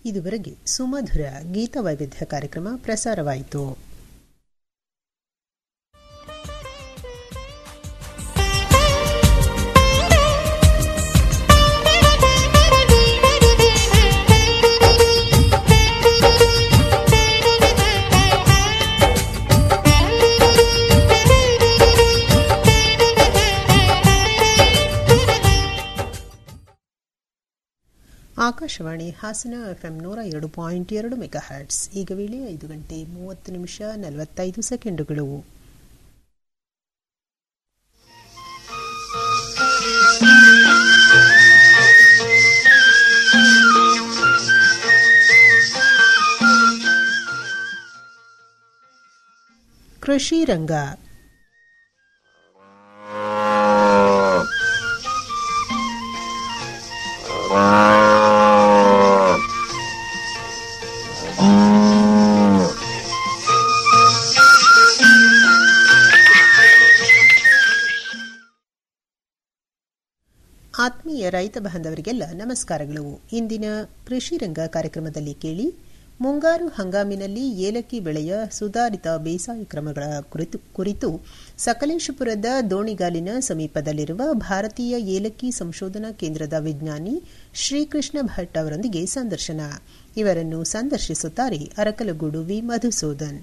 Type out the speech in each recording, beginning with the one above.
ಇದುವರೆಗೆ ಸುಮಧುರ ಗೀತ ವೈವಿಧ್ಯ ಕಾರ್ಯಕ್ರಮ ಪ್ರಸಾರವಾಯಿತು ಆಕಾಶವಾಣಿ ಹಾಸನ ಎಫ್ಎಂ ನೂರ ಎರಡು ಪಾಯಿಂಟ್ ಎರಡು ಮೆಗಾ ಹರ್ಟ್ಸ್ ಈಗ ವೇಳೆ ಐದು ಗಂಟೆ ಮೂವತ್ತು ನಿಮಿಷ ನಲವತ್ತೈದು ಸೆಕೆಂಡುಗಳು ಕೃಷಿ ರಂಗ ಆತ್ಮೀಯ ರೈತ ಬಾಂಧವರಿಗೆಲ್ಲ ನಮಸ್ಕಾರಗಳು ಇಂದಿನ ಕೃಷಿ ರಂಗ ಕಾರ್ಯಕ್ರಮದಲ್ಲಿ ಕೇಳಿ ಮುಂಗಾರು ಹಂಗಾಮಿನಲ್ಲಿ ಏಲಕ್ಕಿ ಬೆಳೆಯ ಸುಧಾರಿತ ಬೇಸಾಯ ಕ್ರಮಗಳ ಕುರಿತು ಕುರಿತು ಸಕಲೇಶಪುರದ ದೋಣಿಗಾಲಿನ ಸಮೀಪದಲ್ಲಿರುವ ಭಾರತೀಯ ಏಲಕ್ಕಿ ಸಂಶೋಧನಾ ಕೇಂದ್ರದ ವಿಜ್ಞಾನಿ ಶ್ರೀಕೃಷ್ಣ ಭಟ್ ಅವರೊಂದಿಗೆ ಸಂದರ್ಶನ ಇವರನ್ನು ಸಂದರ್ಶಿಸುತ್ತಾರೆ ಅರಕಲಗೂಡು ವಿ ಮಧುಸೂದನ್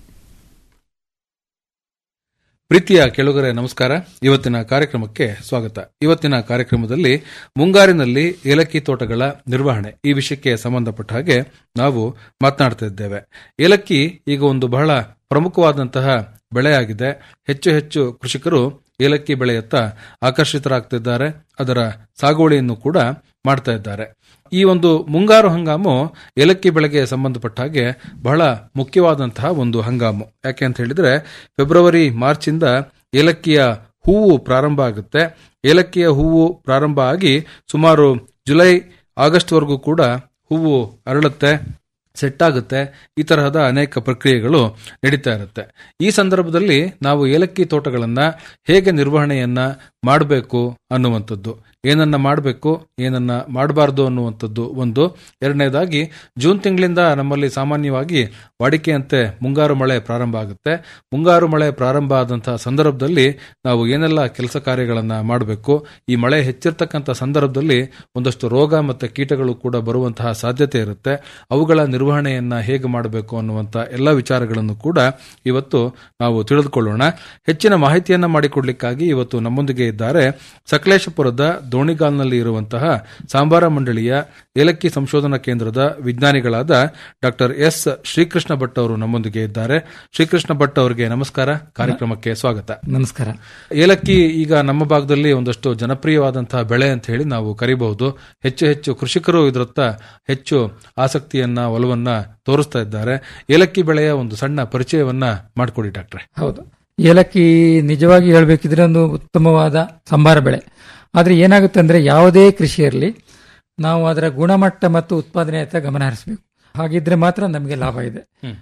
ಪ್ರೀತಿಯ ಕೆಳಗರೆ ನಮಸ್ಕಾರ ಇವತ್ತಿನ ಕಾರ್ಯಕ್ರಮಕ್ಕೆ ಸ್ವಾಗತ ಇವತ್ತಿನ ಕಾರ್ಯಕ್ರಮದಲ್ಲಿ ಮುಂಗಾರಿನಲ್ಲಿ ಏಲಕ್ಕಿ ತೋಟಗಳ ನಿರ್ವಹಣೆ ಈ ವಿಷಯಕ್ಕೆ ಸಂಬಂಧಪಟ್ಟ ಹಾಗೆ ನಾವು ಮಾತನಾಡ್ತಾ ಇದ್ದೇವೆ ಏಲಕ್ಕಿ ಈಗ ಒಂದು ಬಹಳ ಪ್ರಮುಖವಾದಂತಹ ಬೆಳೆಯಾಗಿದೆ ಹೆಚ್ಚು ಹೆಚ್ಚು ಕೃಷಿಕರು ಏಲಕ್ಕಿ ಬೆಳೆಯತ್ತ ಆಕರ್ಷಿತರಾಗ್ತಿದ್ದಾರೆ ಅದರ ಸಾಗುವಳಿಯನ್ನು ಕೂಡ ಮಾಡ್ತಾ ಇದ್ದಾರೆ ಈ ಒಂದು ಮುಂಗಾರು ಹಂಗಾಮು ಏಲಕ್ಕಿ ಬೆಳೆಗೆ ಸಂಬಂಧಪಟ್ಟ ಹಾಗೆ ಬಹಳ ಮುಖ್ಯವಾದಂತಹ ಒಂದು ಹಂಗಾಮು ಯಾಕೆ ಅಂತ ಹೇಳಿದ್ರೆ ಫೆಬ್ರವರಿ ಮಾರ್ಚ್ ಇಂದ ಏಲಕ್ಕಿಯ ಹೂವು ಪ್ರಾರಂಭ ಆಗುತ್ತೆ ಏಲಕ್ಕಿಯ ಹೂವು ಪ್ರಾರಂಭ ಆಗಿ ಸುಮಾರು ಜುಲೈ ಆಗಸ್ಟ್ ವರೆಗೂ ಕೂಡ ಹೂವು ಅರಳುತ್ತೆ ಸೆಟ್ ಆಗುತ್ತೆ ಈ ತರಹದ ಅನೇಕ ಪ್ರಕ್ರಿಯೆಗಳು ನಡೀತಾ ಇರುತ್ತೆ ಈ ಸಂದರ್ಭದಲ್ಲಿ ನಾವು ಏಲಕ್ಕಿ ತೋಟಗಳನ್ನ ಹೇಗೆ ನಿರ್ವಹಣೆಯನ್ನ ಮಾಡಬೇಕು ಅನ್ನುವಂಥದ್ದು ಏನನ್ನ ಮಾಡಬೇಕು ಏನನ್ನ ಮಾಡಬಾರ್ದು ಅನ್ನುವಂಥದ್ದು ಒಂದು ಎರಡನೇದಾಗಿ ಜೂನ್ ತಿಂಗಳಿಂದ ನಮ್ಮಲ್ಲಿ ಸಾಮಾನ್ಯವಾಗಿ ವಾಡಿಕೆಯಂತೆ ಮುಂಗಾರು ಮಳೆ ಪ್ರಾರಂಭ ಆಗುತ್ತೆ ಮುಂಗಾರು ಮಳೆ ಪ್ರಾರಂಭ ಆದಂತಹ ಸಂದರ್ಭದಲ್ಲಿ ನಾವು ಏನೆಲ್ಲ ಕೆಲಸ ಕಾರ್ಯಗಳನ್ನ ಮಾಡಬೇಕು ಈ ಮಳೆ ಹೆಚ್ಚಿರ್ತಕ್ಕಂಥ ಸಂದರ್ಭದಲ್ಲಿ ಒಂದಷ್ಟು ರೋಗ ಮತ್ತು ಕೀಟಗಳು ಕೂಡ ಬರುವಂತಹ ಸಾಧ್ಯತೆ ಇರುತ್ತೆ ಅವುಗಳ ನಿರ್ವಹಣೆಯನ್ನ ಹೇಗೆ ಮಾಡಬೇಕು ಅನ್ನುವಂಥ ಎಲ್ಲ ವಿಚಾರಗಳನ್ನು ಕೂಡ ಇವತ್ತು ನಾವು ತಿಳಿದುಕೊಳ್ಳೋಣ ಹೆಚ್ಚಿನ ಮಾಹಿತಿಯನ್ನ ಮಾಡಿಕೊಡ್ಲಿಕ್ಕಾಗಿ ಇವತ್ತು ನಮ್ಮೊಂದಿಗೆ ಇದ್ದಾರೆ ಸಕಲೇಶಪುರದ ದೋಣಿಗಾಲ್ನಲ್ಲಿ ಇರುವಂತಹ ಸಾಂಬಾರ ಮಂಡಳಿಯ ಏಲಕ್ಕಿ ಸಂಶೋಧನಾ ಕೇಂದ್ರದ ವಿಜ್ಞಾನಿಗಳಾದ ಡಾಕ್ಟರ್ ಎಸ್ ಶ್ರೀಕೃಷ್ಣ ಭಟ್ ಅವರು ನಮ್ಮೊಂದಿಗೆ ಇದ್ದಾರೆ ಶ್ರೀಕೃಷ್ಣ ಭಟ್ ಅವರಿಗೆ ನಮಸ್ಕಾರ ಕಾರ್ಯಕ್ರಮಕ್ಕೆ ಸ್ವಾಗತ ನಮಸ್ಕಾರ ಏಲಕ್ಕಿ ಈಗ ನಮ್ಮ ಭಾಗದಲ್ಲಿ ಒಂದಷ್ಟು ಜನಪ್ರಿಯವಾದಂತಹ ಬೆಳೆ ಅಂತ ಹೇಳಿ ನಾವು ಕರಿಬಹುದು ಹೆಚ್ಚು ಹೆಚ್ಚು ಕೃಷಿಕರು ಇದರತ್ತ ಹೆಚ್ಚು ಆಸಕ್ತಿಯನ್ನ ಒಲವನ್ನ ತೋರಿಸ್ತಾ ಇದ್ದಾರೆ ಏಲಕ್ಕಿ ಬೆಳೆಯ ಒಂದು ಸಣ್ಣ ಪರಿಚಯವನ್ನ ಮಾಡಿಕೊಡಿ ಡಾಕ್ಟ್ರೆ ಹೌದು ಏಲಕ್ಕಿ ನಿಜವಾಗಿ ಹೇಳ್ಬೇಕಿದ್ರೆ ಒಂದು ಉತ್ತಮವಾದ ಸಂಬಾರ ಬೆಳೆ ಆದ್ರೆ ಏನಾಗುತ್ತೆ ಅಂದ್ರೆ ಯಾವುದೇ ಕೃಷಿ ಇರಲಿ ನಾವು ಅದರ ಗುಣಮಟ್ಟ ಮತ್ತು ಉತ್ಪಾದನೆಯತ್ತ ಗಮನ ಹರಿಸಬೇಕು ಹಾಗಿದ್ರೆ ಮಾತ್ರ ನಮಗೆ ಲಾಭ ಇದೆ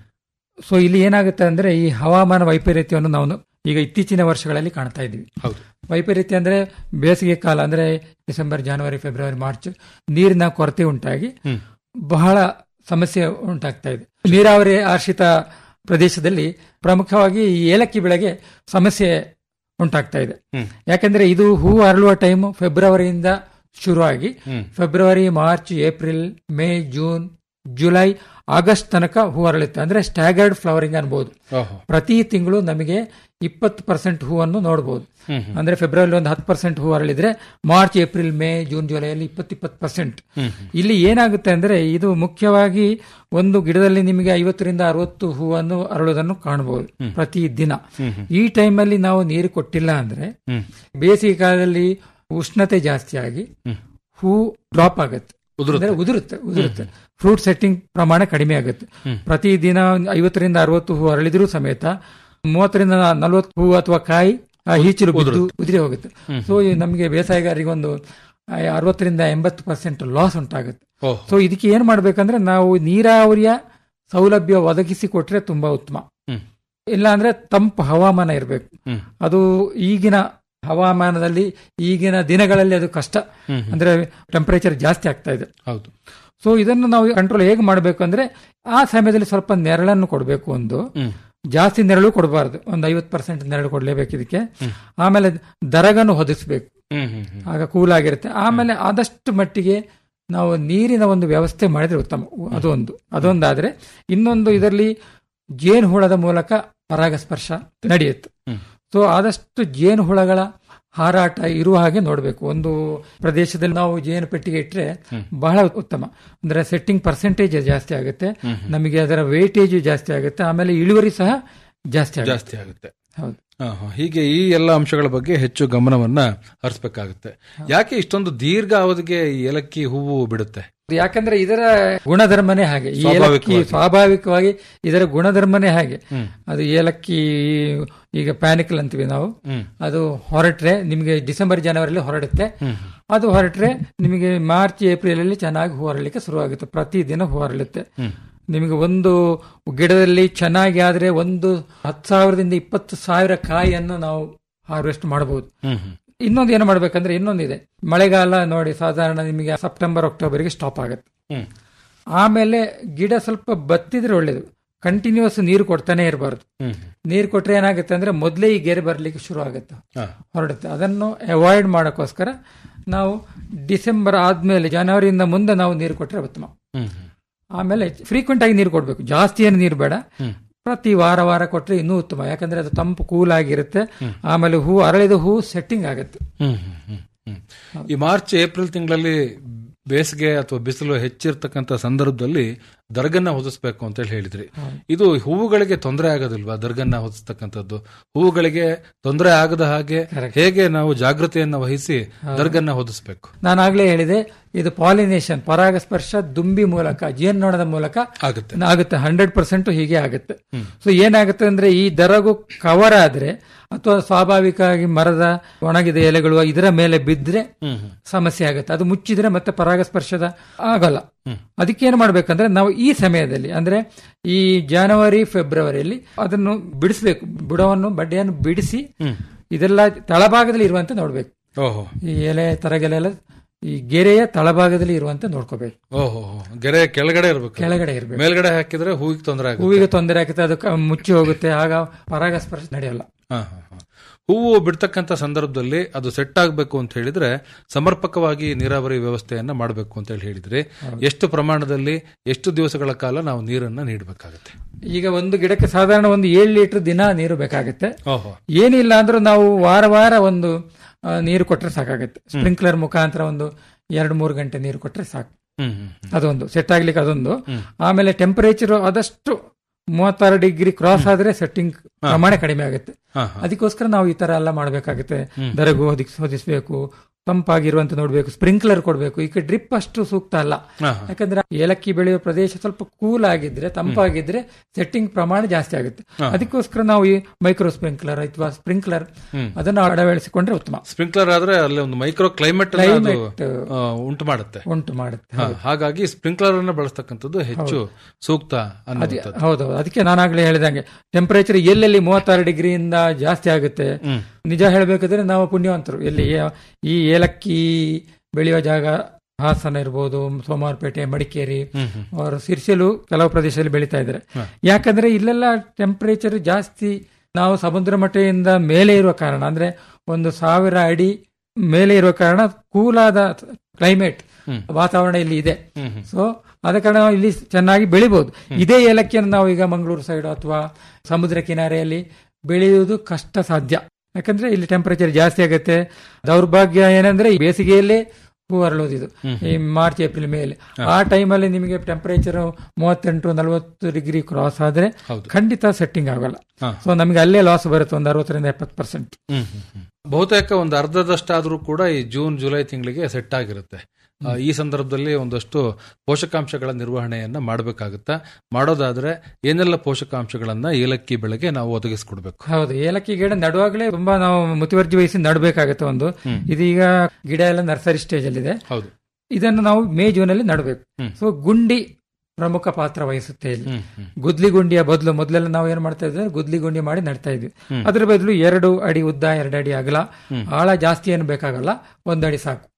ಸೊ ಇಲ್ಲಿ ಏನಾಗುತ್ತೆ ಅಂದ್ರೆ ಈ ಹವಾಮಾನ ವೈಪರೀತ್ಯವನ್ನು ನಾವು ಈಗ ಇತ್ತೀಚಿನ ವರ್ಷಗಳಲ್ಲಿ ಕಾಣ್ತಾ ಇದ್ದೀವಿ ಹೌದು ವೈಪರೀತ್ಯ ಅಂದ್ರೆ ಬೇಸಿಗೆ ಕಾಲ ಅಂದ್ರೆ ಡಿಸೆಂಬರ್ ಜನವರಿ ಫೆಬ್ರವರಿ ಮಾರ್ಚ್ ನೀರಿನ ಕೊರತೆ ಉಂಟಾಗಿ ಬಹಳ ಸಮಸ್ಯೆ ಉಂಟಾಗ್ತಾ ಇದೆ ನೀರಾವರಿ ಆಶ್ರಿತ ಪ್ರದೇಶದಲ್ಲಿ ಪ್ರಮುಖವಾಗಿ ಈ ಏಲಕ್ಕಿ ಬೆಳೆಗೆ ಸಮಸ್ಯೆ ಉಂಟಾಗ್ತಾ ಇದೆ ಯಾಕಂದ್ರೆ ಇದು ಹೂ ಅರಳುವ ಟೈಮ್ ಫೆಬ್ರವರಿಯಿಂದ ಶುರುವಾಗಿ February March April May June July August ತನಕ ಹೂ ಅರಳುತ್ತೆ ಅಂದ್ರೆ ಸ್ಟ್ಯಾಗರ್ಡ್ ಫ್ಲವರಿಂಗ್ ಅನ್ಬಹುದು ಓಹೋ ಪ್ರತಿ ತಿಂಗಳು ನಮಗೆ ಇಪ್ಪತ್ತು ಪರ್ಸೆಂಟ್ ಹೂವನ್ನು ನೋಡಬಹುದು ಅಂದ್ರೆ ಫೆಬ್ರವರಿ ಒಂದು ಹತ್ತು ಪರ್ಸೆಂಟ್ ಹೂ ಅರಳಿದ್ರೆ ಮಾರ್ಚ್ ಏಪ್ರಿಲ್ ಮೇ ಜೂನ್ ಜುಲೈಯಲ್ಲಿ ಇಪ್ಪತ್ತು ಇಪ್ಪತ್ತು ಪರ್ಸೆಂಟ್ ಇಲ್ಲಿ ಏನಾಗುತ್ತೆ ಅಂದ್ರೆ ಇದು ಮುಖ್ಯವಾಗಿ ಒಂದು ಗಿಡದಲ್ಲಿ ನಿಮಗೆ ಐವತ್ತರಿಂದ ಅರವತ್ತು ಹೂವನ್ನು ಅರಳುವುದನ್ನು ಕಾಣಬಹುದು ಪ್ರತಿ ದಿನ ಈ ಟೈಮಲ್ಲಿ ನಾವು ನೀರು ಕೊಟ್ಟಿಲ್ಲ ಅಂದ್ರೆ ಬೇಸಿಗೆ ಕಾಲದಲ್ಲಿ ಉಷ್ಣತೆ ಜಾಸ್ತಿ ಆಗಿ ಹೂ ಡ್ರಾಪ್ ಆಗುತ್ತೆ ಅಂದ್ರೆ ಉದುರುತ್ತೆ ಉದುರುತ್ತೆ ಫ್ರೂಟ್ ಸೆಟ್ಟಿಂಗ್ ಪ್ರಮಾಣ ಕಡಿಮೆ ಆಗುತ್ತೆ ಪ್ರತಿ ದಿನ ಐವತ್ತರಿಂದ ಅರವತ್ತು ಹೂ ಅರಳಿದ್ರೂ ಸಮೇತ ಮೂವತ್ತರಿಂದ ನಲವತ್ತು ಹೂ ಅಥವಾ ಕಾಯಿ ಆ ಈಚಲು ಬಿದ್ದು ಉದುರಿ ಹೋಗುತ್ತೆ ಸೊ ನಮಗೆ ಬೇಸಾಯಗಾರರಿಗೆ ಒಂದು ಆ, ಅರವತ್ತರಿಂದ ಎಂಬತ್ತು ಪರ್ಸೆಂಟ್ ಲಾಸ್ ಉಂಟಾಗುತ್ತೆ ಓಹ್. ಸೊ ಇದಕ್ಕೆ ಏನ್ ಮಾಡ್ಬೇಕಂದ್ರೆ ನಾವು ನೀರಾವರಿಯ ಸೌಲಭ್ಯ ಒದಗಿಸಿ ಕೊಟ್ರೆ ತುಂಬಾ ಉತ್ತಮ ಹ್ಮ್. ಇಲ್ಲ ಅಂದ್ರೆ ತಂಪು ಹವಾಮಾನ ಇರಬೇಕು ಹ್ಮ್. ಅದು ಈಗಿನ ಹವಾಮಾನದಲ್ಲಿ ಈಗಿನ ದಿನಗಳಲ್ಲಿ ಅದು ಕಷ್ಟ ಅಂದ್ರೆ ಟೆಂಪರೇಚರ್ ಜಾಸ್ತಿ ಆಗ್ತಾ ಇದೆ ಹೌದು ಸೊ ಇದನ್ನು ನಾವು ಕಂಟ್ರೋಲ್ ಹೇಗೆ ಮಾಡಬೇಕು ಅಂದ್ರೆ ಆ ಸಮಯದಲ್ಲಿ ಸ್ವಲ್ಪ ನೆರಳನ್ನು ಕೊಡಬೇಕು ಒಂದು ಜಾಸ್ತಿ ನೆರಳು ಕೊಡಬಾರ್ದು ಒಂದು ಐವತ್ತು ಪರ್ಸೆಂಟ್ ನೆರಳು ಕೊಡಲೇಬೇಕು ಇದಕ್ಕೆ ಆಮೇಲೆ ದರಗನ್ನು ಹೊದಿಸ್ಬೇಕು ಹ್ಮ್ ಹ್ಮ್ ಹ್ಮ್ ಆಗ ಕೂಲ್ ಆಗಿರುತ್ತೆ ಆಮೇಲೆ ಆದಷ್ಟು ಮಟ್ಟಿಗೆ ನಾವು ನೀರಿನ ಒಂದು ವ್ಯವಸ್ಥೆ ಮಾಡಿದ್ರೆ ಉತ್ತಮ ಅದೊಂದು ಅದೊಂದಾದ್ರೆ ಇನ್ನೊಂದು ಇದರಲ್ಲಿ ಜೇನು ಹುಳದ ಮೂಲಕ ಪರಾಗಸ್ಪರ್ಶ ನಡೆಯುತ್ತೆ ಹ್ಮ್. ಸೊ ಆದಷ್ಟು ಜೇನು ಹುಳಗಳ ಹಾರಾಟ ಇರುವ ಹಾಗೆ ನೋಡಬೇಕು ಒಂದು ಪ್ರದೇಶದಲ್ಲಿ ನಾವು ಜೇನು ಪೆಟ್ಟಿಗೆ ಇಟ್ಟರೆ ಬಹಳ ಉತ್ತಮ ಅಂದ್ರೆ ಸೆಟ್ಟಿಂಗ್ ಪರ್ಸೆಂಟೇಜ್ ಜಾಸ್ತಿ ಆಗುತ್ತೆ ನಮಗೆ ಅದರ ವೇಟೇಜ್ ಜಾಸ್ತಿ ಆಗುತ್ತೆ ಆಮೇಲೆ ಇಳುವರಿ ಸಹ ಜಾಸ್ತಿ ಆಗುತ್ತೆ ಜಾಸ್ತಿ ಆಗುತ್ತೆ ಹೌದು ಆ, ಹ. ಹೀಗೆ ಈ ಎಲ್ಲ ಅಂಶಗಳ ಬಗ್ಗೆ ಹೆಚ್ಚು ಗಮನವನ್ನ ಹರಿಸಬೇಕಾಗುತ್ತೆ ಯಾಕೆ ಇಷ್ಟೊಂದು ದೀರ್ಘ ಅವಧಿಗೆ ಈ ಏಲಕ್ಕಿ ಹೂವು ಬಿಡುತ್ತೆ ಯಾಕಂದ್ರೆ ಇದರ ಗುಣಧರ್ಮನೇ ಹಾಗೆ ಈ ಏಲಕ್ಕಿ ಸ್ವಾಭಾವಿಕವಾಗಿ. ಸ್ವಾಭಾವಿಕವಾಗಿ ಇದರ ಗುಣಧರ್ಮನೇ ಹಾಗೆ ಅದು ಏಲಕ್ಕಿ ಈಗ ಪ್ಯಾನಿಕಲ್ ಅಂತೀವಿ ನಾವು ಅದು ಹೊರಟ್ರೆ ನಿಮಗೆ ಡಿಸೆಂಬರ್ ಜನವರಿಲಿ ಹೊರಡುತ್ತೆ ಅದು ಹೊರಟ್ರೆ ನಿಮಗೆ ಮಾರ್ಚ್ ಏಪ್ರಿಲ್ ಅಲ್ಲಿ ಚೆನ್ನಾಗಿ ಹೂ ಹರಳಲಿಕ್ಕೆ ಶುರುವಾಗುತ್ತೆ ಪ್ರತಿದಿನ ಹೂ ಹರಳುತ್ತೆ ನಿಮಗೆ ಒಂದು ಗಿಡದಲ್ಲಿ ಚೆನ್ನಾಗಿ ಆದ್ರೆ ಒಂದು ಹತ್ತು ಸಾವಿರದಿಂದ ಇಪ್ಪತ್ತು ಸಾವಿರ ಕಾಯಿಯನ್ನು ನಾವು ಹಾರ್ವೆಸ್ಟ್ ಮಾಡಬಹುದು ಇನ್ನೊಂದು ಏನು ಮಾಡ್ಬೇಕಂದ್ರೆ ಇನ್ನೊಂದಿದೆ ಮಳೆಗಾಲ ನೋಡಿ ಸಾಧಾರಣ ನಿಮಗೆ ಸೆಪ್ಟೆಂಬರ್ ಅಕ್ಟೋಬರ್ಗೆ ಸ್ಟಾಪ್ ಆಗುತ್ತೆ ಹ್ಮ್ ಆಮೇಲೆ ಗಿಡ ಸ್ವಲ್ಪ ಬತ್ತಿದ್ರೆ ಒಳ್ಳೇದು ಕಂಟಿನ್ಯೂಸ್ ನೀರು ಕೊಡ್ತಾನೆ ಇರಬಾರ್ದು ಹ್ಮ್ ನೀರು ಕೊಟ್ರೆ ಏನಾಗುತ್ತೆ ಅಂದ್ರೆ ಮೊದಲೇ ಈ ಗೆರೆ ಬರ್ಲಿಕ್ಕೆ ಶುರು ಆಗುತ್ತೆ ಹಾ. ಹೊರಡುತ್ತೆ ಅದನ್ನು ಅವಾಯ್ಡ್ ಮಾಡೋಕ್ಕೋಸ್ಕರ ನಾವು ಡಿಸೆಂಬರ್ ಆದ್ಮೇಲೆ ಜನವರಿಯಿಂದ ಮುಂದೆ ನಾವು ನೀರು ಕೊಟ್ರೆ ಉತ್ತಮ ಹ್ಮ್ ಹ್ಮ್ ಆಮೇಲೆ ಫ್ರೀಕ್ವೆಂಟ್ ಆಗಿ ನೀರು ಕೊಡಬೇಕು ಜಾಸ್ತಿ ಏನು ನೀರು ಬೇಡ ಪ್ರತಿ ವಾರ ವಾರ ಕೊಟ್ರೆ ಇನ್ನೂ ಉತ್ತಮ ಯಾಕಂದ್ರೆ ಅದು ತಂಪು ಕೂಲ್ ಆಗಿರುತ್ತೆ ಆಮೇಲೆ ಹೂ ಅರಳಿದ ಹೂ ಸೆಟ್ಟಿಂಗ್ ಆಗುತ್ತೆ ಹ್ಮ್, ಹ್ಮ್, ಹ್ಮ್, ಹ್ಮ್. ಈ ಮಾರ್ಚ್ ಏಪ್ರಿಲ್ ತಿಂಗಳಲ್ಲಿ ಬೇಸಿಗೆ ಅಥವಾ ಬಿಸಿಲು ಹೆಚ್ಚಿರ್ತಕ್ಕಂಥ ಸಂದರ್ಭದಲ್ಲಿ ದರ್ಗನ್ನ ಹೊದಿಸ್ಬೇಕು ಅಂತ ಹೇಳಿ ಹೇಳಿದ್ರಿ ಇದು ಹೂವುಗಳಿಗೆ ತೊಂದರೆ ಆಗೋದಿಲ್ವಾ ದರ್ಗನ್ನ ಹೊದಿಸ್ತಕ್ಕಂಥದ್ದು ಹೂವುಗಳಿಗೆ ತೊಂದರೆ ಆಗದ ಹಾಗೆ ಹೇಗೆ ನಾವು ಜಾಗೃತಿಯನ್ನ ವಹಿಸಿ ದರ್ಗನ್ನ ಹೊದಿಸ್ಬೇಕು ನಾನು ಆಗ್ಲೇ ಹೇಳಿದೆ ಇದು ಪಾಲಿನೇಷನ್ ಪರಾಗಸ್ಪರ್ಶ ದುಂಬಿ ಮೂಲಕ ಜೇನ್ನೊಣದ ಮೂಲಕ ಆಗುತ್ತೆ ಆಗುತ್ತೆ ಹಂಡ್ರೆಡ್ ಪರ್ಸೆಂಟ್ ಹೀಗೆ ಆಗುತ್ತೆ ಸೊ ಏನಾಗುತ್ತೆ ಅಂದ್ರೆ ಈ ದರಗು ಕವರ್ ಆದ್ರೆ ಅಥವಾ ಸ್ವಾಭಾವಿಕವಾಗಿ ಮರದ ಒಣಗಿದ ಎಲೆಗಳು ಇದರ ಮೇಲೆ ಬಿದ್ರೆ ಸಮಸ್ಯೆ ಆಗುತ್ತೆ ಅದು ಮುಚ್ಚಿದ್ರೆ ಮತ್ತೆ ಪರಾಗಸ್ಪರ್ಶದ ಆಗಲ್ಲ ಅದಕ್ಕೆ ಏನು ಮಾಡ್ಬೇಕಂದ್ರೆ ನಾವು ಈ ಸಮಯದಲ್ಲಿ ಅಂದ್ರೆ ಈ ಜನವರಿ ಫೆಬ್ರವರಿಯಲ್ಲಿ ಅದನ್ನು ಬಿಡಿಸ್ಬೇಕು ಬುಡವನ್ನು ಬಡ್ಡೆಯನ್ನು ಬಿಡಿಸಿ ಇದೆಲ್ಲ ತಳಭಾಗದಲ್ಲಿ ಇರುವಂತೆ ನೋಡ್ಬೇಕು ಓಹೋ ಈ ಎಲೆ ತರಗೆಲೆಲ್ಲ ಈ ಗೆರೆಯ ತಳಭಾಗದಲ್ಲಿ ಇರುವಂತೆ ನೋಡ್ಕೋಬೇಕು ಓಹೋ ಗೆರೆ ಕೆಳಗಡೆ ಇರ್ಬೇಕು ಕೆಳಗಡೆ ಇರಬೇಕು ಮೇಲ್ಗಡೆ ಹಾಕಿದ್ರೆ ಹೂವಿಗೆ ತೊಂದರೆ ಆಗುತ್ತೆ ಹೂವಿಗೆ ತೊಂದರೆ ಆಗುತ್ತೆ ಅದಕ್ಕೆ ಮುಚ್ಚಿ ಹೋಗುತ್ತೆ ಆಗ ಪರಾಗಸ್ಪರ್ಶ ನಡೆಯಲ್ಲ ಹಾ, ಹಾ, ಹಾ. ಹೂವು ಬಿಡ್ತಕ್ಕಂಥ ಸಂದರ್ಭದಲ್ಲಿ ಅದು ಸೆಟ್ ಆಗಬೇಕು ಅಂತ ಹೇಳಿದ್ರೆ ಸಮರ್ಪಕವಾಗಿ ನೀರಾವರಿ ವ್ಯವಸ್ಥೆಯನ್ನ ಮಾಡಬೇಕು ಅಂತ ಹೇಳಿ ಹೇಳಿದ್ರಿ ಎಷ್ಟು ಪ್ರಮಾಣದಲ್ಲಿ ಎಷ್ಟು ದಿವಸಗಳ ಕಾಲ ನಾವು ನೀರನ್ನ ನೀಡಬೇಕಾಗುತ್ತೆ ಈಗ ಒಂದು ಗಿಡಕ್ಕೆ ಸಾಧಾರಣ ಒಂದು ಏಳು ಲೀಟರ್ ದಿನ ನೀರು ಬೇಕಾಗುತ್ತೆ ಓಹೋ ಏನಿಲ್ಲ ಅಂದ್ರೂ ನಾವು ವಾರ ವಾರ ಒಂದು ಆ, ನೀರು ಕೊಟ್ರೆ ಸಾಕಾಗುತ್ತೆ ಸ್ಪ್ರಿಂಕ್ಲರ್ ಮುಖಾಂತರ ಒಂದು ಎರಡು ಮೂರು ಗಂಟೆ ನೀರು ಕೊಟ್ರೆ ಸಾಕು ಹ್ಮ್ ಹ್ಮ್ ಅದೊಂದು ಸೆಟ್ ಆಗ್ಲಿಕ್ಕೆ ಅದೊಂದು ಆಮೇಲೆ ಟೆಂಪರೇಚರ್ ಆದಷ್ಟು ಮೂವತ್ತಾರು ಡಿಗ್ರಿ ಕ್ರಾಸ್ ಆದ್ರೆ ಸೆಟ್ಟಿಂಗ್ ಪ್ರಮಾಣ ಕಡಿಮೆ ಆಗುತ್ತೆ ಹಾ, ಅದಕ್ಕೋಸ್ಕರ ನಾವು ಈ ತರ ಎಲ್ಲ ಮಾಡಬೇಕಾಗುತ್ತೆ ದರಗು ಹೊದಿಸ್ ಹೊದಿಸ್ಬೇಕು ತಂಪಾಗಿರುವಂತ ನೋಡ್ಬೇಕು ಸ್ಪ್ರಿಂಕ್ಲರ್ ಕೊಡಬೇಕು ಈಗ ಡ್ರಿಪ್ ಅಷ್ಟು ಸೂಕ್ತ ಅಲ್ಲ ಹಾ, ಯಾಕಂದ್ರೆ ಏಲಕ್ಕಿ ಬೆಳೆಯುವ ಪ್ರದೇಶ ಸ್ವಲ್ಪ ಕೂಲ್ ಆಗಿದ್ರೆ ತಂಪಾಗಿದ್ರೆ ಸೆಟ್ಟಿಂಗ್ ಪ್ರಮಾಣ ಜಾಸ್ತಿ ಆಗುತ್ತೆ ಅದಕ್ಕೋಸ್ಕರ ನಾವು ಈ ಮೈಕ್ರೋ ಸ್ಪ್ರಿಂಕ್ಲರ್ ಅಥವಾ ಸ್ಪ್ರಿಂಕ್ಲರ್ ಅದನ್ನು ಅಳವಡಿಸಿಕೊಂಡ್ರೆ ಉತ್ತಮ ಸ್ಪ್ರಿಂಕ್ಲರ್ ಆದ್ರೆ ಅಲ್ಲಿ ಒಂದು ಮೈಕ್ರೋ ಕ್ಲೈಮೇಟ್ Climate, ಉಂಟು ಮಾಡುತ್ತೆ ಉಂಟು ಮಾಡುತ್ತೆ ಹಾ, ಹಾಗಾಗಿ ಸ್ಪ್ರಿಂಕ್ಲರ್ ಅನ್ನ ಬಳಸ್ತಕ್ಕಂಥದ್ದು ಹೆಚ್ಚು ಸೂಕ್ತ ಅನ್ನುವಂಥದ್ದು ಹೌದು ಅದಕ್ಕೆ ನಾನಾಗ್ಲೇ ಹೇಳಿದಂಗೆ ಟೆಂಪರೇಚರ್ ಎಲ್ಲೆಲ್ಲಿ ಮೂವತ್ತಾರು ಡಿಗ್ರಿಯಿಂದ ಜಾಸ್ತಿ ಆಗುತ್ತೆ ನಿಜ ಹೇಳಬೇಕಾದ್ರೆ ನಾವು ಪುಣ್ಯವಂತರು ಎಲ್ಲಿ ಏ- ಈ ಏಲಕ್ಕಿ ಬೆಳೆಯುವ ಜಾಗ ಹಾಸನ ಇರ್ಬೋದು ಸೋಮವಾರಪೇಟೆ ಮಡಿಕೇರಿ ಅವರು ಸಿರ್ಸಿಲು ಕೆಲವು ಪ್ರದೇಶದಲ್ಲಿ ಬೆಳೀತಾ ಇದ್ದಾರೆ ಯಾಕಂದ್ರೆ ಇಲ್ಲೆಲ್ಲ ಟೆಂಪರೇಚರ್ ಜಾಸ್ತಿ ನಾವು ಸಮುದ್ರ ಮಟ್ಟದಿಂದ ಮೇಲೆ ಇರುವ ಕಾರಣ ಅಂದ್ರೆ ಒಂದು ಸಾವಿರ ಅಡಿ ಮೇಲೆ ಇರುವ ಕಾರಣ ಕೂಲಾದ ಕ್ಲೈಮೇಟ್ ವಾತಾವರಣ ಇಲ್ಲಿ ಇದೆ ಸೊ ಆದ ಕಾರಣ ನಾವು ಇಲ್ಲಿ ಚೆನ್ನಾಗಿ ಬೆಳಿಬಹುದು ಇದೇ ಏಲಕ್ಕಿಯನ್ನು ನಾವು ಈಗ ಮಂಗಳೂರು ಸೈಡ್ ಅಥವಾ ಸಮುದ್ರ ಕಿನಾರೆಯಲ್ಲಿ ಬೆಳೆಯುವುದು ಕಷ್ಟ ಸಾಧ್ಯ ಯಾಕಂದ್ರೆ ಇಲ್ಲಿ ಟೆಂಪರೇಚರ್ ಜಾಸ್ತಿ ಆಗುತ್ತೆ ದೌರ್ಭಾಗ್ಯ ಏನಂದ್ರೆ ಈ ಬೇಸಿಗೆಯಲ್ಲೇ ಹೂ ಅರಳೋದು ಇದು ಈ ಮಾರ್ಚ್ ಏಪ್ರಿಲ್ ಮೇಲೆ ಆ ಟೈಮಲ್ಲಿ ನಿಮಗೆ ಟೆಂಪರೇಚರ್ ಮೂವತ್ತೆಂಟು ನಲವತ್ತು ಡಿಗ್ರಿ ಕ್ರಾಸ್ ಆದ್ರೆ ಖಂಡಿತ ಸೆಟ್ಟಿಂಗ್ ಆಗಲ್ಲ ಹಾ. ಸೊ ನಮಗೆ ಅಲ್ಲೇ ಲಾಸ್ ಬರುತ್ತೆ ಒಂದು ಅರವತ್ತರಿಂದ ಎಪ್ಪತ್ತು ಪರ್ಸೆಂಟ್ ಹ್ಮ್, ಹ್ಮ್, ಹ್ಮ್. ಬಹುತೇಕ ಒಂದು ಅರ್ಧದಷ್ಟಾದ್ರೂ ಕೂಡ ಈ ಜೂನ್ ಜುಲೈ ತಿಂಗಳಿಗೆ ಸೆಟ್ ಆಗಿರುತ್ತೆ ಆ, ಈ ಸಂದರ್ಭದಲ್ಲಿ ಒಂದಷ್ಟು ಪೋಷಕಾಂಶಗಳ ನಿರ್ವಹಣೆಯನ್ನ ಮಾಡಬೇಕಾಗುತ್ತಾ ಮಾಡೋದಾದ್ರೆ ಏನೆಲ್ಲ ಪೋಷಕಾಂಶಗಳನ್ನ ಏಲಕ್ಕಿ ಬೆಳೆಗೆ ನಾವು ಒದಗಿಸ್ಕೊಡ್ಬೇಕು ಹೌದು ಏಲಕ್ಕಿ ಗಿಡ ನಡುವಾಗಲೇ ತುಂಬಾ ನಾವು ಮುತುವರ್ಜಿ ವಹಿಸಿ ನಡಬೇಕಾಗುತ್ತೆ ಒಂದು ಇದೀಗ ಗಿಡ ಎಲ್ಲ ನರ್ಸರಿ ಸ್ಟೇಜ್ ಅಲ್ಲಿ ಇದೆ ಹೌದು ಇದನ್ನು ನಾವು ಮೇ ಜೂನ್ ಅಲ್ಲಿ ನಡಬೇಕು ಸೊ ಗುಂಡಿ ಪ್ರಮುಖ ಪಾತ್ರ ವಹಿಸುತ್ತೆ ಇಲ್ಲಿ ಗುದ್ಲಿ ಗುಂಡಿಯ ಬದಲು ಮೊದಲೆಲ್ಲ ನಾವು ಏನ್ ಮಾಡ್ತಾ ಇದ್ವಿ ಗುದ್ಲಿ ಗುಂಡಿ ಮಾಡಿ ನಡ್ತಾ ಇದ್ವಿ ಅದ್ರ ಬದಲು ಎರಡು ಅಡಿ ಉದ್ದ ಎರಡು ಅಡಿ ಅಗಲ ಆಳ ಜಾಸ್ತಿ ಏನು ಬೇಕಾಗಲ್ಲ ಒಂದ್ ಅಡಿ ಸಾಕು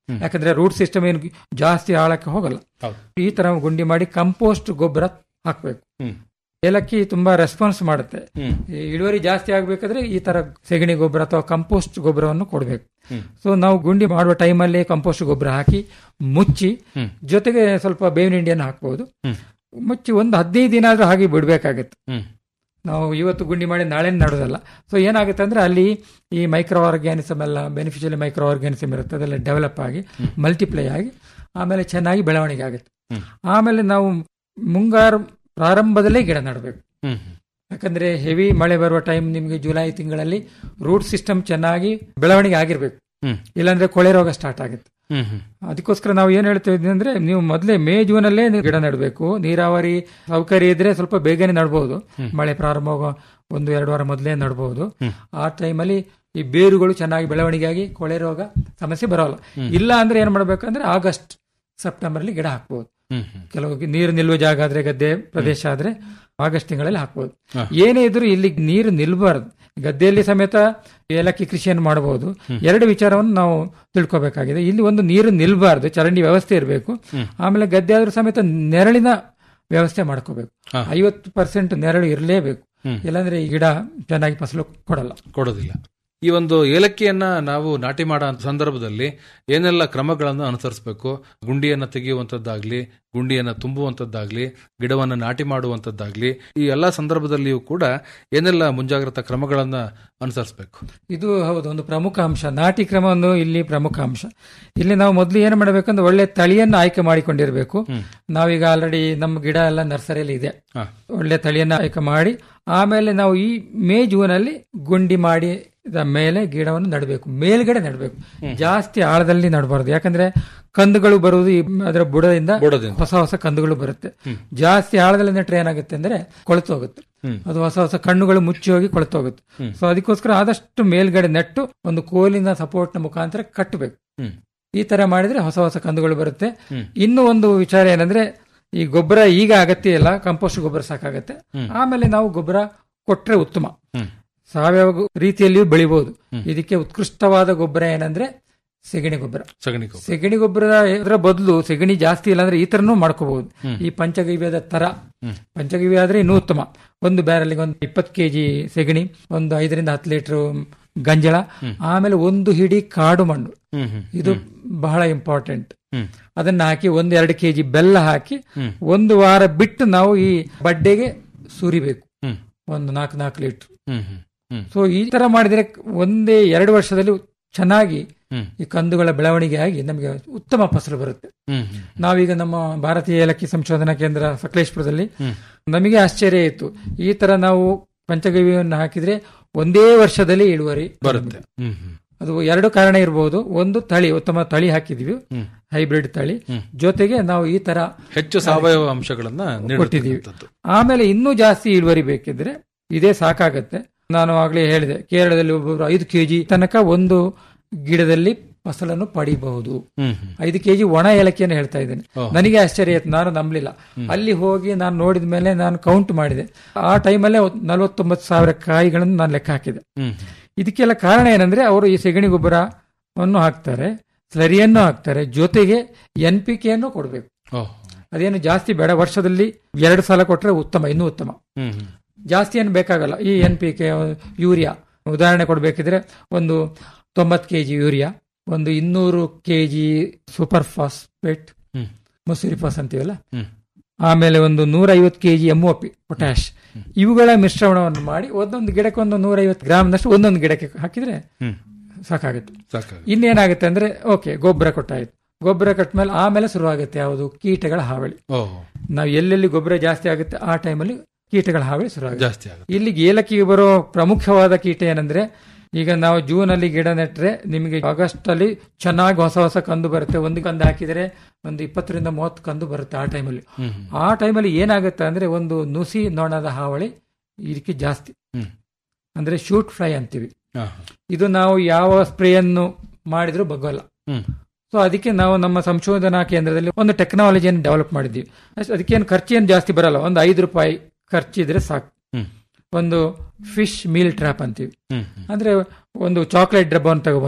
ಯಾಕಂದ್ರೆ ರೂಟ್ ಸಿಸ್ಟಮ್ ಏನು ಜಾಸ್ತಿ ಆಳಕ್ಕೆ ಹೋಗಲ್ಲ ಹೌದು ಈ ತರ ಗುಂಡಿ ಮಾಡಿ ಕಂಪೋಸ್ಟ್ ಗೊಬ್ಬರ ಹಾಕ್ಬೇಕು ಹ್ಮ್ ಏಲಕ್ಕಿ ತುಂಬಾ ರೆಸ್ಪಾನ್ಸ್ ಮಾಡುತ್ತೆ ಹ್ಮ್ ಈ ಇಳುವರಿ ಜಾಸ್ತಿ ಆಗ್ಬೇಕಾದ್ರೆ ಈ ತರ ಸೆಗಣಿ ಗೊಬ್ಬರ ಅಥವಾ ಕಂಪೋಸ್ಟ್ ಗೊಬ್ಬರವನ್ನು ಕೊಡಬೇಕು ಹ್ಮ್. ಸೊ ನಾವು ಗುಂಡಿ ಮಾಡುವ ಟೈಮಲ್ಲಿ ಕಂಪೋಸ್ಟ್ ಗೊಬ್ಬರ ಹಾಕಿ ಮುಚ್ಚಿ ಹ್ಮ್. ಜೊತೆಗೆ ಸ್ವಲ್ಪ ಬೇವಿನ ಹಿಂಡಿಯನ್ನು ಹಾಕ್ಬಹುದು ಹ್ಮ್. ಮುಚ್ಚಿ ಒಂದು ಹದಿನೈದು ದಿನ ಆದ್ರೂ ಹಾಗೆ ಬಿಡ್ಬೇಕಾಗತ್ತೆ ಹ್ಮ್ ನಾವು ಇವತ್ತು ಗುಂಡಿ ಮಾಡಿ ನಾಳೆ ನಡೋದಲ್ಲ ಸೊ ಏನಾಗುತ್ತೆ ಅಂದ್ರೆ ಅಲ್ಲಿ ಈ ಮೈಕ್ರೋ ಆರ್ಗ್ಯಾನಿಸಮ್ ಎಲ್ಲ ಬೆನಿಫಿಷಿಯಲ್ ಮೈಕ್ರೋ ಆರ್ಗ್ಯಾನಿಸಮ್ ಇರುತ್ತೆ ಅದೆಲ್ಲ ಡೆವಲಪ್ ಆಗಿ ಮಲ್ಟಿಪ್ಲೈ ಆಗಿ ಆಮೇಲೆ ಚೆನ್ನಾಗಿ ಬೆಳವಣಿಗೆ ಆಗುತ್ತೆ ಹ್ಮ್. ಆಮೇಲೆ ನಾವು ಮುಂಗಾರು ಪ್ರಾರಂಭದಲ್ಲೇ ಗಿಡ ನೆಡಬೇಕು ಹ್ಮ್ ಯಾಕಂದ್ರೆ ಹೆವಿ ಮಳೆ ಬರುವ ಟೈಮ್ ನಿಮಗೆ ಜುಲೈ ತಿಂಗಳಲ್ಲಿ ರೂಟ್ ಸಿಸ್ಟಮ್ ಚೆನ್ನಾಗಿ ಬೆಳವಣಿಗೆ ಆಗಿರ್ಬೇಕು ಹ್ಮ್ ಇಲ್ಲಾಂದ್ರೆ ಕೊಳೆ ರೋಗ ಸ್ಟಾರ್ಟ್ ಆಗುತ್ತೆ ಹ್ಮ್ ಹ್ಮ್ ಅದಕ್ಕೋಸ್ಕರ ನಾವು ಏನ್ ಹೇಳ್ತೀವಿ ಅಂದ್ರೆ ನೀವು ಮೊದಲೇ ಮೇ ಜೂನ್ ಅಲ್ಲೇ ನೀವು ಗಿಡ ನೆಡಬೇಕು ನೀರಾವರಿ ಸೌಕರ್ಯ ಇದ್ರೆ ಸ್ವಲ್ಪ ಬೇಗನೆ ನಡ್ಬೋದು ಮಳೆ ಪ್ರಾರಂಭ ಆಗೋ ಒಂದು ಎರಡು ವಾರ ಮೊದಲೇ ನಡ್ಬೋದು ಆ ಟೈಮಲ್ಲಿ ಈ ಬೇರುಗಳು ಚೆನ್ನಾಗಿ ಬೆಳವಣಿಗೆ ಆಗಿ ಕೊಳೆ ರೋಗ ಸಮಸ್ಯೆ ಬರೋಲ್ಲ ಇಲ್ಲ ಅಂದ್ರೆ ಏನ್ ಮಾಡ್ಬೇಕಂದ್ರೆ ಆಗಸ್ಟ್ ಸೆಪ್ಟೆಂಬರ್ ಅಲ್ಲಿ ಗಿಡ ಹಾಕ್ಬೋದು ಹ್ಮ್ ಹ್ಮ್ ಕೆಲವು ನೀರು ನಿಲ್ಲುವ ಜಾಗ ಆದ್ರೆ ಗದ್ದೆ ಪ್ರದೇಶ ಆದ್ರೆ ಆಗಸ್ಟ್ ತಿಂಗಳಲ್ಲಿ ಹಾಕ್ಬೋದು ಹಾ. ಏನೇ ಇದ್ರೂ ಇಲ್ಲಿ ನೀರು ನಿಲ್ಬಾರ್ದು ಗದ್ದೆಯಲ್ಲಿ ಸಮೇತ ಏಲಕ್ಕಿ ಕೃಷಿಯನ್ನು ಮಾಡಬಹುದು ಎರಡು ವಿಚಾರವನ್ನು ನಾವು ತಿಳ್ಕೊಬೇಕಾಗಿದೆ ಇಲ್ಲಿ ಒಂದು ನೀರು ನಿಲ್ಬಾರ್ದು ಚರಂಡಿ ವ್ಯವಸ್ಥೆ ಇರಬೇಕು ಆಮೇಲೆ ಗದ್ದೆ ಆದ್ರೂ ಸಮೇತ ನೆರಳಿನ ವ್ಯವಸ್ಥೆ ಮಾಡ್ಕೋಬೇಕು ಹಾ. ಐವತ್ತು ಪರ್ಸೆಂಟ್ ನೆರಳು ಇರಲೇಬೇಕು ಹ್ಮ್. ಇಲ್ಲಾಂದ್ರೆ ಈ ಗಿಡ ಚೆನ್ನಾಗಿ ಫಸಲು ಕೊಡಲ್ಲ ಕೊಡೋದಿಲ್ಲ ಈ ಒಂದು ಏಲಕ್ಕಿಯನ್ನ ನಾವು ನಾಟಿ ಮಾಡೋ ಸಂದರ್ಭದಲ್ಲಿ ಏನೆಲ್ಲ ಕ್ರಮಗಳನ್ನು ಅನುಸರಿಸಬೇಕು ಗುಂಡಿಯನ್ನ ತೆಗೆಯುವಂತದ್ದಾಗ್ಲಿ ಗುಂಡಿಯನ್ನ ತುಂಬುವಂತದ್ದಾಗ್ಲಿ ಗಿಡವನ್ನ ನಾಟಿ ಮಾಡುವಂತದ್ದಾಗ್ಲಿ ಈ ಎಲ್ಲಾ ಸಂದರ್ಭದಲ್ಲಿಯೂ ಕೂಡ ಏನೆಲ್ಲ ಮುಂಜಾಗ್ರತಾ ಕ್ರಮಗಳನ್ನ ಅನುಸರಿಸಬೇಕು ಇದು ಹೌದು ಒಂದು ಪ್ರಮುಖ ಅಂಶ ನಾಟಿ ಕ್ರಮ ಒಂದು ಇಲ್ಲಿ ಪ್ರಮುಖ ಅಂಶ ಇಲ್ಲಿ ನಾವು ಮೊದಲು ಏನು ಮಾಡಬೇಕಂದ್ರೆ ಒಳ್ಳೆ ತಳಿಯನ್ನು ಆಯ್ಕೆ ಮಾಡಿಕೊಂಡಿರಬೇಕು ನಾವೀಗ ಆಲ್ರೆಡಿ ನಮ್ಮ ಗಿಡ ಎಲ್ಲ ನರ್ಸರಿಯಲ್ಲಿ ಇದೆ ಹಾ. ಒಳ್ಳೆ ತಳಿಯನ್ನು ಆಯ್ಕೆ ಮಾಡಿ ಆಮೇಲೆ ನಾವು ಈ ಮೇ ಜೂನ್ ಅಲ್ಲಿ ಗುಂಡಿ ಮಾಡಿ ಮೇಲೆ ಗಿಡವನ್ನು ನೆಡಬೇಕು ಮೇಲ್ಗಡೆ ನೆಡಬೇಕು ಜಾಸ್ತಿ ಆಳದಲ್ಲಿ ನಡಬಾರ್ದು ಯಾಕಂದ್ರೆ ಕಂದುಗಳು ಬರುವುದು ಈ ಅದರ ಬುಡದಿಂದ ಬುಡದಿಂದ. ಹೊಸ ಹೊಸ ಕಂದುಗಳು ಬರುತ್ತೆ ಜಾಸ್ತಿ ಆಳದಲ್ಲಿ ನೆಟ್ರೆ ಏನಾಗುತ್ತೆ ಅಂದ್ರೆ ಕೊಳೆತು ಹೋಗುತ್ತೆ ಅದು ಹೊಸ ಹೊಸ ಕಣ್ಣುಗಳು ಮುಚ್ಚಿ ಹೋಗಿ ಕೊಳೆತು ಹೋಗುತ್ತೆ ಸೊ ಅದಕ್ಕೋಸ್ಕರ ಆದಷ್ಟು ಮೇಲ್ಗಡೆ ನೆಟ್ಟು ಒಂದು ಕೋಲಿನ ಸಪೋರ್ಟ್ ನ ಮುಖಾಂತರ ಕಟ್ಟಬೇಕು ಹ್ಮ್ ಈ ತರ ಮಾಡಿದ್ರೆ ಹೊಸ ಹೊಸ ಕಂದುಗಳು ಬರುತ್ತೆ ಇನ್ನು ಒಂದು ವಿಚಾರ ಏನಂದ್ರೆ ಈ ಗೊಬ್ಬರ ಈಗ ಅಗತ್ಯ ಇಲ್ಲ ಕಂಪೋಸ್ಟ್ ಗೊಬ್ಬರ ಸಾಕಾಗತ್ತೆ ಆಮೇಲೆ ನಾವು ಗೊಬ್ಬರ ಕೊಟ್ರೆ ಉತ್ತಮ ಹ್ಮ್. ಸಾವಯವ ಗೊ- ರೀತಿಯಲ್ಲಿಯೂ ಬೆಳಿಬಹುದು ಇದಕ್ಕೆ ಉತ್ಕೃಷ್ಟವಾದ ಗೊಬ್ಬರ ಏನಂದ್ರೆ ಸೆಗಣಿ ಗೊಬ್ಬರ ಸಗಣಿ ಗೊಬ್ಬರ ಸೆಗಣಿ ಗೊಬ್ಬರ ಇದರ ಬದಲು ಸೆಗಣಿ ಜಾಸ್ತಿ ಇಲ್ಲ ಅಂದ್ರೆ ಈ ತರನೂ ಮಾಡ್ಕೋಬಹುದು ಈ ಪಂಚಗವ್ಯದ ತರ ಪಂಚಗವ್ಯ ಆದ್ರೆ ಇನ್ನೂ ಉತ್ತಮ ಒಂದು ಬ್ಯಾರಲ್ಗೆ ಒಂದು ಇಪ್ಪತ್ತು ಕೆಜಿ ಸೆಗಣಿ ಒಂದು ಐದರಿಂದ ಹತ್ತು ಲೀಟರ್ ಗಂಜಳ ಆಮೇಲೆ ಒಂದು ಹಿಡಿ ಕಾಡು ಮಣ್ಣು ಹ್ಮ್ ಹ್ಮ್ ಇದು ಬಹಳ ಇಂಪಾರ್ಟೆಂಟ್ ಹ್ಮ್ ಅದನ್ನ ಹಾಕಿ ಒಂದ್ ಎರಡು ಕೆಜಿ ಬೆಲ್ಲ ಹಾಕಿ ಒಂದು ವಾರ ಬಿಟ್ಟು ನಾವು ಈ ಬಡ್ಡೆಗೆ ಸುರಿಬೇಕು ಹ್ಮ್ ಒಂದು ನಾಲ್ಕು ನಾಲ್ಕು ಲೀಟರ್ ಹ್ಮ್ ಹ್ಮ್ ಹ್ಮ್ ಸೊ ಈ ತರ ಮಾಡಿದ್ರೆ ಒಂದೇ ಎರಡು ವರ್ಷದಲ್ಲಿ ಚೆನ್ನಾಗಿ ಹ್ಮ್ ಈ ಕಂದುಗಳ ಬೆಳವಣಿಗೆ ಆಗಿ ನಮಗೆ ಉತ್ತಮ ಫಸಲು ಬರುತ್ತೆ ಹ್ಮ್ ಹ್ಮ್ ನಾವೀಗ ನಮ್ಮ ಭಾರತೀಯ ಏಲಕ್ಕಿ ಸಂಶೋಧನಾ ಕೇಂದ್ರ ಸಕಲೇಶ್ಪುರದಲ್ಲಿ ನಮಗೆ ಆಶ್ಚರ್ಯ ಇತ್ತು ಈ ತರ ನಾವು ಪಂಚಗವ್ಯವನ್ನು ಹಾಕಿದ್ರೆ ಒಂದೇ ವರ್ಷದಲ್ಲಿ ಇಳುವರಿ ಬರುತ್ತೆ ಹ್ಮ್ ಹ್ಮ್ ಅದು ಎರಡು ಕಾರಣ ಇರಬಹುದು ಒಂದು ತಳಿ ಉತ್ತಮ ತಳಿ ಹಾಕಿದ್ವಿ ಹ್ಮ್. ಹೈಬ್ರಿಡ್ ತಳಿ ಜೊತೆಗೆ ನಾವು ಈ ತರ ಹೆಚ್ಚು ಸಾವಯವ ಅಂಶಗಳನ್ನ ಕೊಟ್ಟಿದ್ದೀವಿ ನೀಡುತ್ತಿರುವಂತದ್ದು ಆಮೇಲೆ ಇನ್ನೂ ಜಾಸ್ತಿ ಇಳುವರಿ ಬೇಕಿದ್ರೆ ಇದೇ ಸಾಕಾಗತ್ತೆ ನಾನು ಆಗ್ಲೇ ಹೇಳಿದೆ ಕೇರಳದಲ್ಲಿ ಒಬ್ಬೊಬ್ರು ಐದು ಕೆಜಿ ತನಕ ಒಂದು ಗಿಡದಲ್ಲಿ ಫಸಲನ್ನು ಪಡಿಬಹುದು ಹ್ಮ್ ಹ್ಮ್ ಐದು ಕೆಜಿ ಒಣ ಏಲಕ್ಕಿಯನ್ನು ಹೇಳ್ತಾ ಇದ್ದೇನೆ ನನಗೆ ಆಶ್ಚರ್ಯ ಆಯ್ತು ನಾನು ನಂಬಲಿಲ್ಲ ಅಲ್ಲಿ ಹೋಗಿ ನಾನು ನೋಡಿದ ಮೇಲೆ ನಾನು ಕೌಂಟ್ ಮಾಡಿದೆ ಆ ಟೈಮಲ್ಲೇ ನಲವತ್ತೊಂಬತ್ತು ಸಾವಿರ ಕಾಯಿಗಳನ್ನು ನಾನು ಲೆಕ್ಕ ಹಾಕಿದೆ ಹ್ಮ್ ಇದಕ್ಕೆಲ್ಲ ಕಾರಣ ಏನಂದ್ರೆ ಅವರು ಈ ಸೆಗಣಿ ಗೊಬ್ಬರವನ್ನು ಹಾಕ್ತಾರೆ ಸ್ಲರಿಯನ್ನು ಹಾಕ್ತಾರೆ ಜೊತೆಗೆ ಎನ್ ಪಿ ಕೆಯನ್ನು ಕೊಡಬೇಕು ಓಹ್ ಅದೇನು ಜಾಸ್ತಿ ಬೇಡ ವರ್ಷದಲ್ಲಿ ಎರಡು ಸಲ ಕೊಟ್ರೆ ಉತ್ತಮ ಇನ್ನೂ ಉತ್ತಮ ಹ್ಮ್ ಹ್ಮ್ ಜಾಸ್ತಿ ಏನು ಬೇಕಾಗಲ್ಲ ಈ ಎನ್ ಪಿ ಕೆ ಯೂರಿಯಾ ಉದಾಹರಣೆ ಕೊಡಬೇಕಿದ್ರೆ ಒಂದು ತೊಂಬತ್ತು ಕೆ ಜಿ ಯೂರಿಯಾ ಒಂದು ಇನ್ನೂರು ಕೆ ಜಿ ಸೂಪರ್ ಫಾಸ್ಫೇಟ್ ಹ್ಮ್ ಮುಸುರಿ ಫಾಸ್ ಅಂತೀವಲ್ಲ ಹ್ಮ್ ಆಮೇಲೆ ಒಂದು ನೂರ ಐವತ್ತು K G M O P potash ಇವುಗಳ ಮಿಶ್ರಣವನ್ನು ಮಾಡಿ ಒಂದೊಂದು ಗಿಡಕ್ಕೆ ಒಂದು ನೂರ ಐವತ್ತು ಗ್ರಾಮ್ನಷ್ಟು ಒಂದೊಂದು ಗಿಡಕ್ಕೆ ಹಾಕಿದ್ರೆ ಹ್ಮ್ ಸಾಕಾಗುತ್ತೆ ಸಾಕಾಗ ಇನ್ನೇನಾಗುತ್ತೆ ಅಂದ್ರೆ ಓಕೆ ಗೊಬ್ಬರ ಕೊಟ್ಟಾಯ್ತು ಗೊಬ್ಬರ ಕೊಟ್ಮೇಲೆ ಆಮೇಲೆ ಶುರುವಾಗುತ್ತೆ ಯಾವುದು ಕೀಟಗಳ ಹಾವಳಿ ಓಹ್ ನಾವು ಎಲ್ಲೆಲ್ಲಿ ಗೊಬ್ಬರ ಜಾಸ್ತಿ ಆಗುತ್ತೆ ಆ ಟೈಮಲ್ಲಿ ಕೀಟಗಳ ಹಾವಳಿ ಶುರುವಾಗುತ್ತೆ ಜಾಸ್ತಿ ಆಗುತ್ತೆ ಇಲ್ಲಿಗೆ ಏಲಕ್ಕಿಗೆ ಬರೋ ಪ್ರಮುಖವಾದ ಕೀಟ ಏನಂದ್ರೆ ಈಗ ನಾವು ಜೂನ್ ಅಲ್ಲಿ ಗಿಡ ನೆಟ್ರೆ ನಿಮಗೆ ಆಗಸ್ಟ್ ಅಲ್ಲಿ ಚೆನ್ನಾಗಿ ಹೊಸ ಹೊಸ ಕಂದು ಬರುತ್ತೆ ಒಂದು ಕಂದು ಹಾಕಿದರೆ ಒಂದು ಇಪ್ಪತ್ತರಿಂದ ಮೂವತ್ತು ಕಂದು ಬರುತ್ತೆ ಆ ಟೈಮಲ್ಲಿ ಹ್ಮ್ ಆ ಟೈಮಲ್ಲಿ ಏನಾಗುತ್ತೆ ಅಂದ್ರೆ ಒಂದು ನುಸಿ ನೊಣದ ಹಾವಳಿ ಇದಕ್ಕೆ ಜಾಸ್ತಿ ಹ್ಮ್ ಅಂದ್ರೆ ಶೂಟ್ ಫ್ಲೈ ಅಂತೀವಿ ಹಾ ಇದು ನಾವು ಯಾವ ಸ್ಪ್ರೇಯನ್ನು ಮಾಡಿದ್ರೂ ಬಗ್ಗೋಲ್ಲ ಹ್ಮ್ ಸೊ ಅದಕ್ಕೆ ನಾವು ನಮ್ಮ ಸಂಶೋಧನಾ ಕೇಂದ್ರದಲ್ಲಿ ಒಂದು ಟೆಕ್ನಾಲಜಿಯನ್ನು ಡೆವಲಪ್ ಮಾಡಿದ್ದೀವಿ ಅಷ್ಟ್- ಅದಕ್ಕೇನು ಖರ್ಚೇನು ಜಾಸ್ತಿ ಬರಲ್ಲ ಒಂದು ಐದು ರೂಪಾಯಿ ಖರ್ಚಿದ್ರೆ ಸಾಕು ಹ್ಮ್ ಒಂದು ಫಿಶ್ ಮೀಲ್ ಟ್ರ್ಯಾಪ್ ಅಂತೀವಿ ಹ್ಮ್ ಅಂದ್ರೆ ಒಂದು ಚಾಕ್ಲೇಟ್ ಡಬ್ಬವನ್ನು ತಗೊಬಂದು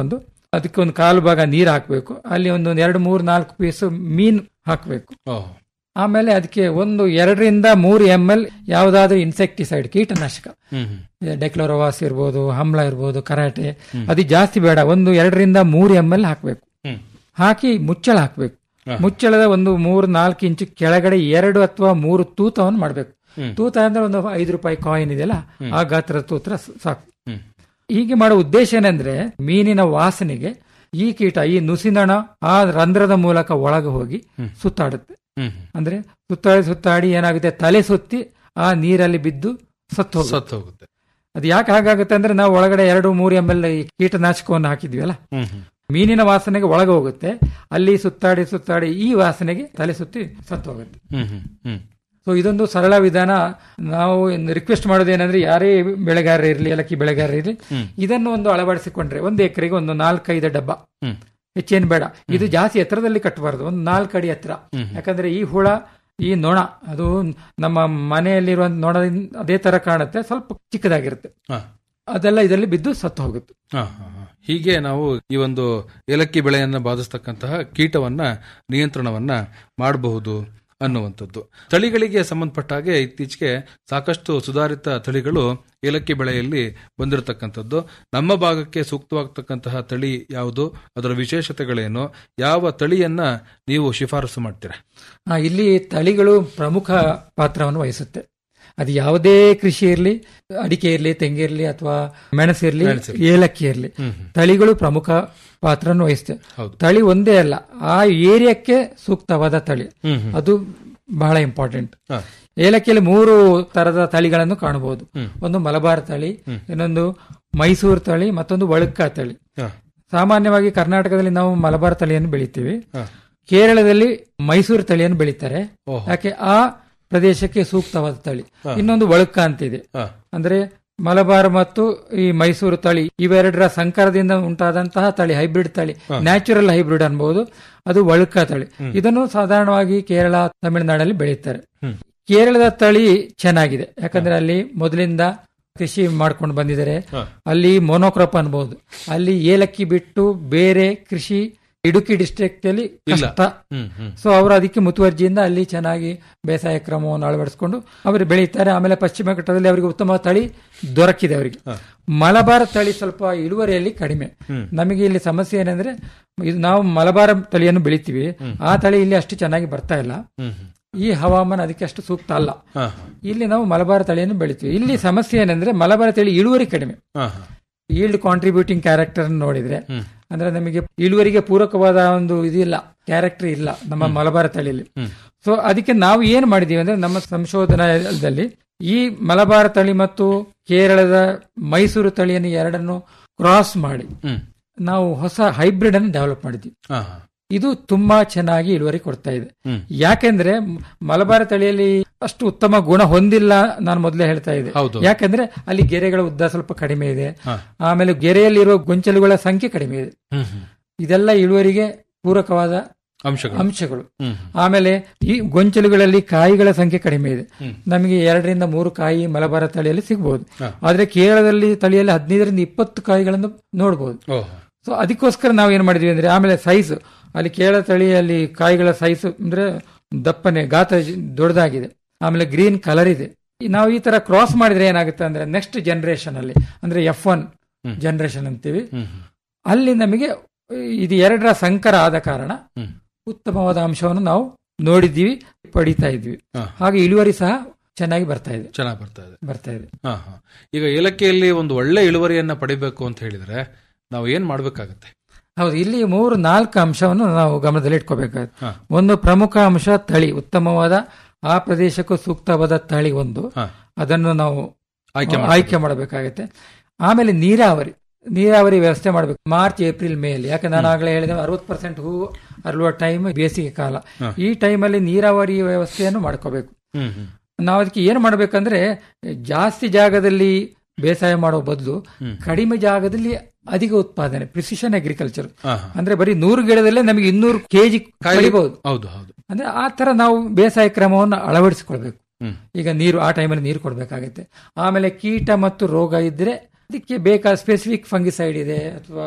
ಅದಕ್ಕೆ ಒಂದು ಕಾಲು ಭಾಗ ನೀರು ಹಾಕಬೇಕು ಅಲ್ಲಿ ಒಂದು ಎರಡು ಮೂರು ನಾಲ್ಕು ಪೀಸ್ ಮೀನ್ ಹಾಕಬೇಕು ಓಹ್ ಆಮೇಲೆ ಅದಕ್ಕೆ ಒಂದು ಎರಡರಿಂದ ಮೂರು ಎಂ ಎಲ್ ಯಾವುದಾದ್ರೂ ಇನ್ಸೆಕ್ಟಿಸೈಡ್ ಕೀಟನಾಶಕ ಹ್ಮ್ ಹ್ಮ್ ಡೆಕ್ಲೋರೋವಾಸ್ ಇರ್ಬೋದು ಹಮ್ಲ ಇರ್ಬೋದು ಕರಾಟೆ ಅದು ಜಾಸ್ತಿ ಬೇಡ ಒಂದು ಎರಡರಿಂದ ಮೂರು ಎಂ ಎಲ್ ಹಾಕಬೇಕು ಹ್ಮ್ ಹಾಕಿ ಮುಚ್ಚಳ ಹಾಕಬೇಕು ಮುಚ್ಚಳದ ಒಂದು ಮೂರು ನಾಲ್ಕು ಇಂಚು ಕೆಳಗಡೆ ಎರಡು ಅಥವಾ ಮೂರು ತೂತವನ್ನು ಮಾಡಬೇಕು ಹ್ಮ್. ತೂತ ಅಂದ್ರೆ ಒಂದು ಐದು ರೂಪಾಯಿ ಕಾಯಿನ್ ಇದೆಯಲ್ಲ ಆ ಗಾತ್ರದ ತೂತ್ರ ಸ- ಸಾಕು ಹ್ಮ್ ಹೀಗೆ ಮಾಡೋ ಉದ್ದೇಶ ಏನಂದ್ರೆ ಮೀನಿನ ವಾಸನೆಗೆ ಈ ಕೀಟ ಈ ನುಸಿನೊಣ ಆ ರಂಧ್ರದ ಮೂಲಕ ಒಳಗೆ ಹೋಗಿ ಸುತ್ತಾಡುತ್ತೆ ಹ್ಮ್ ಅಂದ್ರೆ ಸುತ್ತಾಡಿ ಸುತ್ತಾಡಿ ಏನಾಗುತ್ತೆ ತಲೆ ಸುತ್ತಿ ಆ ನೀರಲ್ಲಿ ಬಿದ್ದು ಸತ್ತು ಹೋಗುತ್ತೆ ಸತ್ತು ಹೋಗುತ್ತೆ ಅದು ಯಾಕೆ ಹಾಗಾಗುತ್ತೆ ಅಂದ್ರೆ ನಾವು ಒಳಗಡೆ ಎರಡು ಮೂರು ಎಂ ಎಲ್ ಕೀಟನಾಶಕವನ್ನು ಹಾಕಿದ್ವಿ ಹ್ಮ್ ಹ್ಮ್ ಮೀನಿನ ವಾಸನೆಗೆ ಒಳಗೆ ಹೋಗುತ್ತೆ ಅಲ್ಲಿ ಸುತ್ತಾಡಿ ಸುತ್ತಾಡಿ ಈ ವಾಸನೆಗೆ ತಲೆ ಸುತ್ತಿ ಸತ್ತು ಹೋಗುತ್ತೆ ಹ್ಮ್ ಹ್ಮ್ ಹ್ಮ್ ಸೊ ಇದೊಂದು ಸರಳ ವಿಧಾನ ನಾವು ರಿಕ್ವೆಸ್ಟ್ ಮಾಡೋದೇನಂದ್ರೆ ಯಾರೇ ಬೆಳೆಗಾರ ಇರಲಿ ಏಲಕ್ಕಿ ಬೆಳೆಗಾರ ಇರಲಿ ಇದನ್ನು ಒಂದು ಅಳವಡಿಸಿಕೊಂಡ್ರೆ ಒಂದು ಎಕರೆಗೆ ಒಂದು ನಾಲ್ಕೈದು ಡಬ್ಬ ಹ್ಮ್ ಹೆಚ್ಚೇನು ಬೇಡ ಇದು ಜಾಸ್ತಿ ಎತ್ತರದಲ್ಲಿ ಕಟ್ಟಬಾರದು ಒಂದು ನಾಲ್ಕು ಅಡಿ ಎತ್ತರ ಯಾಕಂದ್ರೆ ಈ ಹುಳ ಈ ನೊಣ ಅದು ನಮ್ಮ ಮನೆಯಲ್ಲಿರುವ ನೊಣದಿಂದ ಅದೇ ತರ ಕಾಣುತ್ತೆ ಸ್ವಲ್ಪ ಚಿಕ್ಕದಾಗಿರುತ್ತೆ ಹಾ ಅದೆಲ್ಲ ಇದರಲ್ಲಿ ಬಿದ್ದು ಸತ್ತು ಹೋಗುತ್ತೆ ಹಾ, ಹಾ, ಹಾ. ಹೀಗೆ ನಾವು ಈ ಒಂದು ಏಲಕ್ಕಿ ಬೆಳೆಯನ್ನ ಬಾಧಿಸ್ತಕ್ಕಂತಹ ಕೀಟವನ್ನ ನಿಯಂತ್ರಣವನ್ನ ಮಾಡಬಹುದು ಅನ್ನುವಂಥದ್ದು ತಳಿಗಳಿಗೆ ಸಂಬಂಧಪಟ್ಟ ಹಾಗೆ ಇತ್ತೀಚೆಗೆ ಸಾಕಷ್ಟು ಸುಧಾರಿತ ತಳಿಗಳು ಏಲಕ್ಕಿ ಬೆಳೆಯಲ್ಲಿ ಬಂದಿರತಕ್ಕಂಥದ್ದು ನಮ್ಮ ಭಾಗಕ್ಕೆ ಸೂಕ್ತವಾಗತಕ್ಕಂತಹ ತಳಿ ಯಾವುದು ಅದರ ವಿಶೇಷತೆಗಳೇನು ಯಾವ ತಳಿಯನ್ನ ನೀವು ಶಿಫಾರಸು ಮಾಡ್ತೀರಾ ಆ, ಇಲ್ಲಿ ತಳಿಗಳು ಪ್ರಮುಖ ಪಾತ್ರವನ್ನು ವಹಿಸುತ್ತೆ ಅದು ಯಾವುದೇ ಕೃಷಿ ಇರಲಿ ಅಡಿಕೆ ಇರಲಿ ತೆಂಗಿರಲಿ ಅಥವಾ ಮೆಣಸಿರ್ಲಿ ಏಲಕ್ಕಿ ಇರಲಿ ತಳಿಗಳು ಪ್ರಮುಖ ಪಾತ್ರವನ್ನು ವಹಿಸುತ್ತೆ ಹೌದು. ತಳಿ ಒಂದೇ ಅಲ್ಲ ಆ ಏರಿಯಾಕ್ಕೆ ಸೂಕ್ತವಾದ ತಳಿ ಅದು ಬಹಳ ಇಂಪಾರ್ಟೆಂಟ್ ಹಾ. ಏಲಕ್ಕಿಯಲ್ಲಿ ಮೂರು ತರದ ತಳಿಗಳನ್ನು ಕಾಣಬಹುದು ಒಂದು ಮಲಬಾರ್ ತಳಿ ಇನ್ನೊಂದು ಮೈಸೂರು ತಳಿ ಮತ್ತೊಂದು ವಳುಕ ತಳಿ ಹಾ, ಸಾಮಾನ್ಯವಾಗಿ ಕರ್ನಾಟಕದಲ್ಲಿ ನಾವು ಮಲಬಾರ್ ತಳಿಯನ್ನು ಬೆಳಿತೀವಿ ಹಾ. ಕೇರಳದಲ್ಲಿ ಮೈಸೂರು ತಳಿಯನ್ನು ಬೆಳೀತಾರೆ ಓಹೋ. ಯಾಕೆ ಆ ಪ್ರದೇಶಕ್ಕೆ ಸೂಕ್ತವಾದ ತಳಿ ಇನ್ನೊಂದು ವಳುಕ ಅಂತಿದೆ ಹಾ. ಅಂದ್ರೆ ಮಲಬಾರ್ ಮತ್ತು ಈ ಮೈಸೂರು ತಳಿ ಇವೆರಡರ ಸಂಕರದಿಂದ ಉಂಟಾದಂತಹ ತಳಿ ಹೈಬ್ರಿಡ್ ತಳಿ ನ್ಯಾಚುರಲ್ ಹೈಬ್ರಿಡ್ ಅನ್ಬಹುದು ಅದು ವಳುಕ ತಳಿ ಇದನ್ನು ಸಾಧಾರಣವಾಗಿ ಕೇರಳ ತಮಿಳುನಾಡಲ್ಲಿ ಬೆಳೀತಾರೆ ಕೇರಳದ ತಳಿ ಚೆನ್ನಾಗಿದೆ ಯಾಕಂದ್ರೆ ಅಲ್ಲಿ ಮೊದಲಿಂದ ಕೃಷಿ ಮಾಡ್ಕೊಂಡು ಬಂದಿದ್ದಾರೆ ಅಲ್ಲಿ ಮೊನೋಕ್ರಾಪ್ ಅನ್ಬಹುದು ಅಲ್ಲಿ ಏಲಕ್ಕಿ ಬಿಟ್ಟು ಬೇರೆ ಕೃಷಿ ಇಡುಕಿ ಡಿಸ್ಟ್ರಿಕ್ಟ್ ಅಲ್ಲಿ ಕಷ್ಟ ಹ್ಮ್ ಹ್ಮ್ ಸೊ ಅವರು ಅದಕ್ಕೆ ಮುತುವರ್ಜಿಯಿಂದ ಅಲ್ಲಿ ಚೆನ್ನಾಗಿ ಬೇಸಾಯ ಕ್ರಮವನ್ನು ಅಳವಡಿಸಿಕೊಂಡು ಅವರು ಬೆಳೀತಾರೆ ಆಮೇಲೆ ಪಶ್ಚಿಮ ಘಟ್ಟದಲ್ಲಿ ಅವರಿಗೆ ಉತ್ತಮ ತಳಿ ದೊರಕಿದೆ ಅವರಿಗೆ ಮಲಬಾರ್ ತಳಿ ಸ್ವಲ್ಪ ಇಳುವರಿಯಲ್ಲಿ ಕಡಿಮೆ ನಮಗೆ ಇಲ್ಲಿ ಸಮಸ್ಯೆ ಏನಂದ್ರೆ ಇದು ನಾವು ಮಲಬಾರ್ ತಳಿಯನ್ನು ಬೆಳಿತೀವಿ ಆ ತಳಿ ಇಲ್ಲಿ ಅಷ್ಟು ಚೆನ್ನಾಗಿ ಬರ್ತಾ ಇಲ್ಲ ಹ್ಮ್ ಹ್ಮ್ ಈ ಹವಾಮಾನ ಅದಕ್ಕೆ ಅಷ್ಟು ಸೂಕ್ತ ಅಲ್ಲ ಹಾ, ಇಲ್ಲಿ ನಾವು ಮಲಬಾರ್ ತಳಿಯನ್ನು ಬೆಳಿತೀವಿ ಇಲ್ಲಿ ಸಮಸ್ಯೆ ಏನಂದ್ರೆ ಮಲಬಾರ್ ತಳಿ ಇಳುವರಿ ಕಡಿಮೆ ಹಾ, ಹಾ. ಈಲ್ಡ್ ಕಾಂಟ್ರಿಬ್ಯೂಟಿಂಗ್ ಕ್ಯಾರೆಕ್ಟರ್ ನೋಡಿದ್ರೆ ಅಂದ್ರೆ ನಮಗೆ ಇಳುವರಿಗೆ ಪೂರಕವಾದ ಒಂದು ಇದಿಲ್ಲ ಕ್ಯಾರೆಕ್ಟರ್ ಇಲ್ಲ ನಮ್ಮ ಮಲಬಾರ ತಳಿಯಲ್ಲಿ ಸೊ ಅದಕ್ಕೆ ನಾವು ಏನ್ ಮಾಡಿದೀವಿ ಅಂದ್ರೆ ನಮ್ಮ ಸಂಶೋಧನಾದಲ್ಲಿ ಈ ಮಲಬಾರ ತಳಿ ಮತ್ತು ಕೇರಳದ ಮೈಸೂರು ತಳಿಯನ್ನು ಎರಡನ್ನು ಕ್ರಾಸ್ ಮಾಡಿ ಹ್ಮ್ ನಾವು ಹೊಸ ಹೈಬ್ರಿಡ್ ಅನ್ನು ಡೆವಲಪ್ ಮಾಡಿದ್ವಿ ಹಾ, ಹಾ. ಇದು ತುಂಬಾ ಚೆನ್ನಾಗಿ ಇಳುವರಿ ಕೊಡ್ತಾ ಇದೆ ಹ್ಮ್. ಯಾಕೆಂದ್ರೆ ಮ- ಮಲಬಾರ ತಳಿಯಲ್ಲಿ ಅಷ್ಟು ಉತ್ತಮ ಗುಣ ಹೊಂದಿಲ್ಲ ನಾನು ಮೊದಲೇ ಹೇಳ್ತಾ ಇದ್ದೆ ಹೌದು. ಯಾಕಂದ್ರೆ ಅಲ್ಲಿ ಗೆರೆಗಳ ಉದ್ದ ಸ್ವಲ್ಪ ಕಡಿಮೆ ಇದೆ ಆಮೇಲೆ ಗೆರೆಯಲ್ಲಿರುವ ಗೊಂಚಲುಗಳ ಸಂಖ್ಯೆ ಕಡಿಮೆ ಇದೆ ಹ್ಮ್ ಹ್ಮ್ ಇದೆಲ್ಲ ಇಳುವರಿಗೆ ಪೂರಕವಾದ ಅಂಶಗಳು ಅಂಶಗಳು ಹ್ಮ್ ಆಮೇಲೆ ಈ ಗೊಂಚಲುಗಳಲ್ಲಿ ಕಾಯಿಗಳ ಸಂಖ್ಯೆ ಕಡಿಮೆ ಇದೆ ನಮಗೆ ಎರಡರಿಂದ ಮೂರು ಕಾಯಿ ಮಲಬಾರ ತಳಿಯಲ್ಲಿ ಸಿಗಬಹುದು ಆದ್ರೆ ಕೇರಳದಲ್ಲಿ ತಳಿಯಲ್ಲಿ ಹದಿನೈದರಿಂದ ಇಪ್ಪತ್ತು ಕಾಯಿಗಳನ್ನು ನೋಡಬಹುದು ಓಹ್ ಸೊ ಅದಕ್ಕೋಸ್ಕರ ನಾವು ಏನ್ ಮಾಡಿದ್ವಿ ಅಂದ್ರೆ ಆಮೇಲೆ ಸೈಜ್ ಅಲ್ಲಿ ಕೇರಳ ತಳಿಯಲ್ಲಿ ಕಾಯಿಗಳ ಸೈಜ್ ಅಂದ್ರೆ ದಪ್ಪನೆ ಗಾತ್ರ ಜ- ದೊಡ್ಡದಾಗಿದೆ ಆಮೇಲೆ ಗ್ರೀನ್ ಕಲರ್ ಇದೆ ಈ- ನಾವು ಈ ತರ ಕ್ರಾಸ್ ಮಾಡಿದ್ರೆ ಏನಾಗುತ್ತೆ ಅಂದ್ರೆ ನೆಕ್ಸ್ಟ್ ಜನರೇಷನ್ ಅಲ್ಲಿ ಅಂದ್ರೆ ಎಫ್ ಒನ್ ಜನರೇಷನ್ ಅಂತೀವಿ ಅಲ್ಲಿ ನಮಗೆ ಇದು ಎರಡರ ಸಂಕರ ಆದ ಕಾರಣ ಹ್ಮ್. ಉತ್ತಮವಾದ ಅಂಶವನ್ನು ನಾವು ನೋಡಿದ್ದೀವಿ ಪಡಿತಾ ಇದ್ವಿ ಹಾ. ಹಾಗೆ ಇಳುವರಿ ಸಹ ಚೆನ್ನಾಗಿ ಬರ್ತಾ ಇದೆ ಚೆನ್ನಾಗಿ ಬರ್ತಾ ಇದೆ ಬರ್ತಾ ಇದೆ ಹಾ ಹಾ ಈಗ ಏಲಕ್ಕಿಯಲ್ಲಿ ಒಂದು ಒಳ್ಳೆ ಇಳುವರಿಯನ್ನ ಪಡಿಬೇಕು ಅಂತ ಹೇಳಿದ್ರೆ ನಾವು ಏನ್ ಮಾಡ್ಬೇಕಾಗತ್ತೆ ಹೌದು ಇಲ್ಲಿ ಮೂರು ನಾಲ್ಕು ಅಂಶವನ್ನು ನಾವು ಗಮನದಲ್ಲಿ ಇಟ್ಕೋಬೇಕಾಗುತ್ತೆ ಹಾ. ಒಂದು ಪ್ರಮುಖ ಅಂಶ ತಳಿ ಉತ್ತಮವಾದ ಆ ಪ್ರದೇಶಕ್ಕೂ ಸೂಕ್ತವಾದ ತಳಿ ಒಂದು ಹಾ. ಅದನ್ನು ನಾವು ಆಯ್ಕೆ ಆಯ್ಕೆ ಮಾಡಬೇಕಾಗುತ್ತೆ ಆಮೇಲೆ ನೀರಾವರಿ ನೀರಾವರಿ ವ್ಯವಸ್ಥೆ ಮಾಡಬೇಕು ಮಾರ್ಚ್ ಏಪ್ರಿಲ್ ಮೇ ಅಲ್ಲಿ ಯಾಕಂದ್ರೆ ನಾನು ಆಗಲೇ ಹೇಳಿದೆ ಅರವತ್ತು ಪರ್ಸೆಂಟ್ ಹೂ ಅರಳುವ ಟೈಮ್ ಬೇಸಿಗೆ ಕಾಲ ಈ ಟೈಮಲ್ಲಿ ನೀರಾವರಿ ವ್ಯವಸ್ಥೆಯನ್ನು ಮಾಡ್ಕೋಬೇಕು ಹ್ಮ್ ಹ್ಮ್ ನಾವು ಅದಕ್ಕೆ ಏನು ಮಾಡಬೇಕಂದ್ರೆ ಜಾಸ್ತಿ ಜಾಗದಲ್ಲಿ ಬೇಸಾಯ ಮಾಡೋ ಬದಲು ಕಡಿಮೆ ಜಾಗದಲ್ಲಿ ಅಧಿಕ ಉತ್ಪಾದನೆ ಪ್ರಿಸಿಷನ್ ಅಗ್ರಿಕಲ್ಚರ್ ಹಾ, ಹಾ. ಅಂದ್ರೆ ಬರೀ ನೂರು ಗಿಡದಲ್ಲೇ ನಮಗೆ ಇನ್ನೂರು ಕೆಜಿ ಕಳಿಬಹುದು ಹೌದು ಹೌದು ಅಂದ್ರೆ ಆ ತರ ನಾವು ಬೇಸಾಯ ಕ್ರಮವನ್ನು ಅಳವಡಿಸಿಕೊಳ್ಬೇಕು ಹ್ಮ್. ಈಗ ನೀರು ಆ ಟೈಮಲ್ಲಿ ನೀರು ಕೊಡಬೇಕಾಗುತ್ತೆ ಆಮೇಲೆ ಕೀಟ ಮತ್ತು ರೋಗ ಇದ್ರೆ ಅದಕ್ಕೆ ಬೇಕಾದ ಸ್ಪೆಸಿಫಿಕ್ ಫಂಗಿಸೈಡ್ ಇದೆ ಅಥವಾ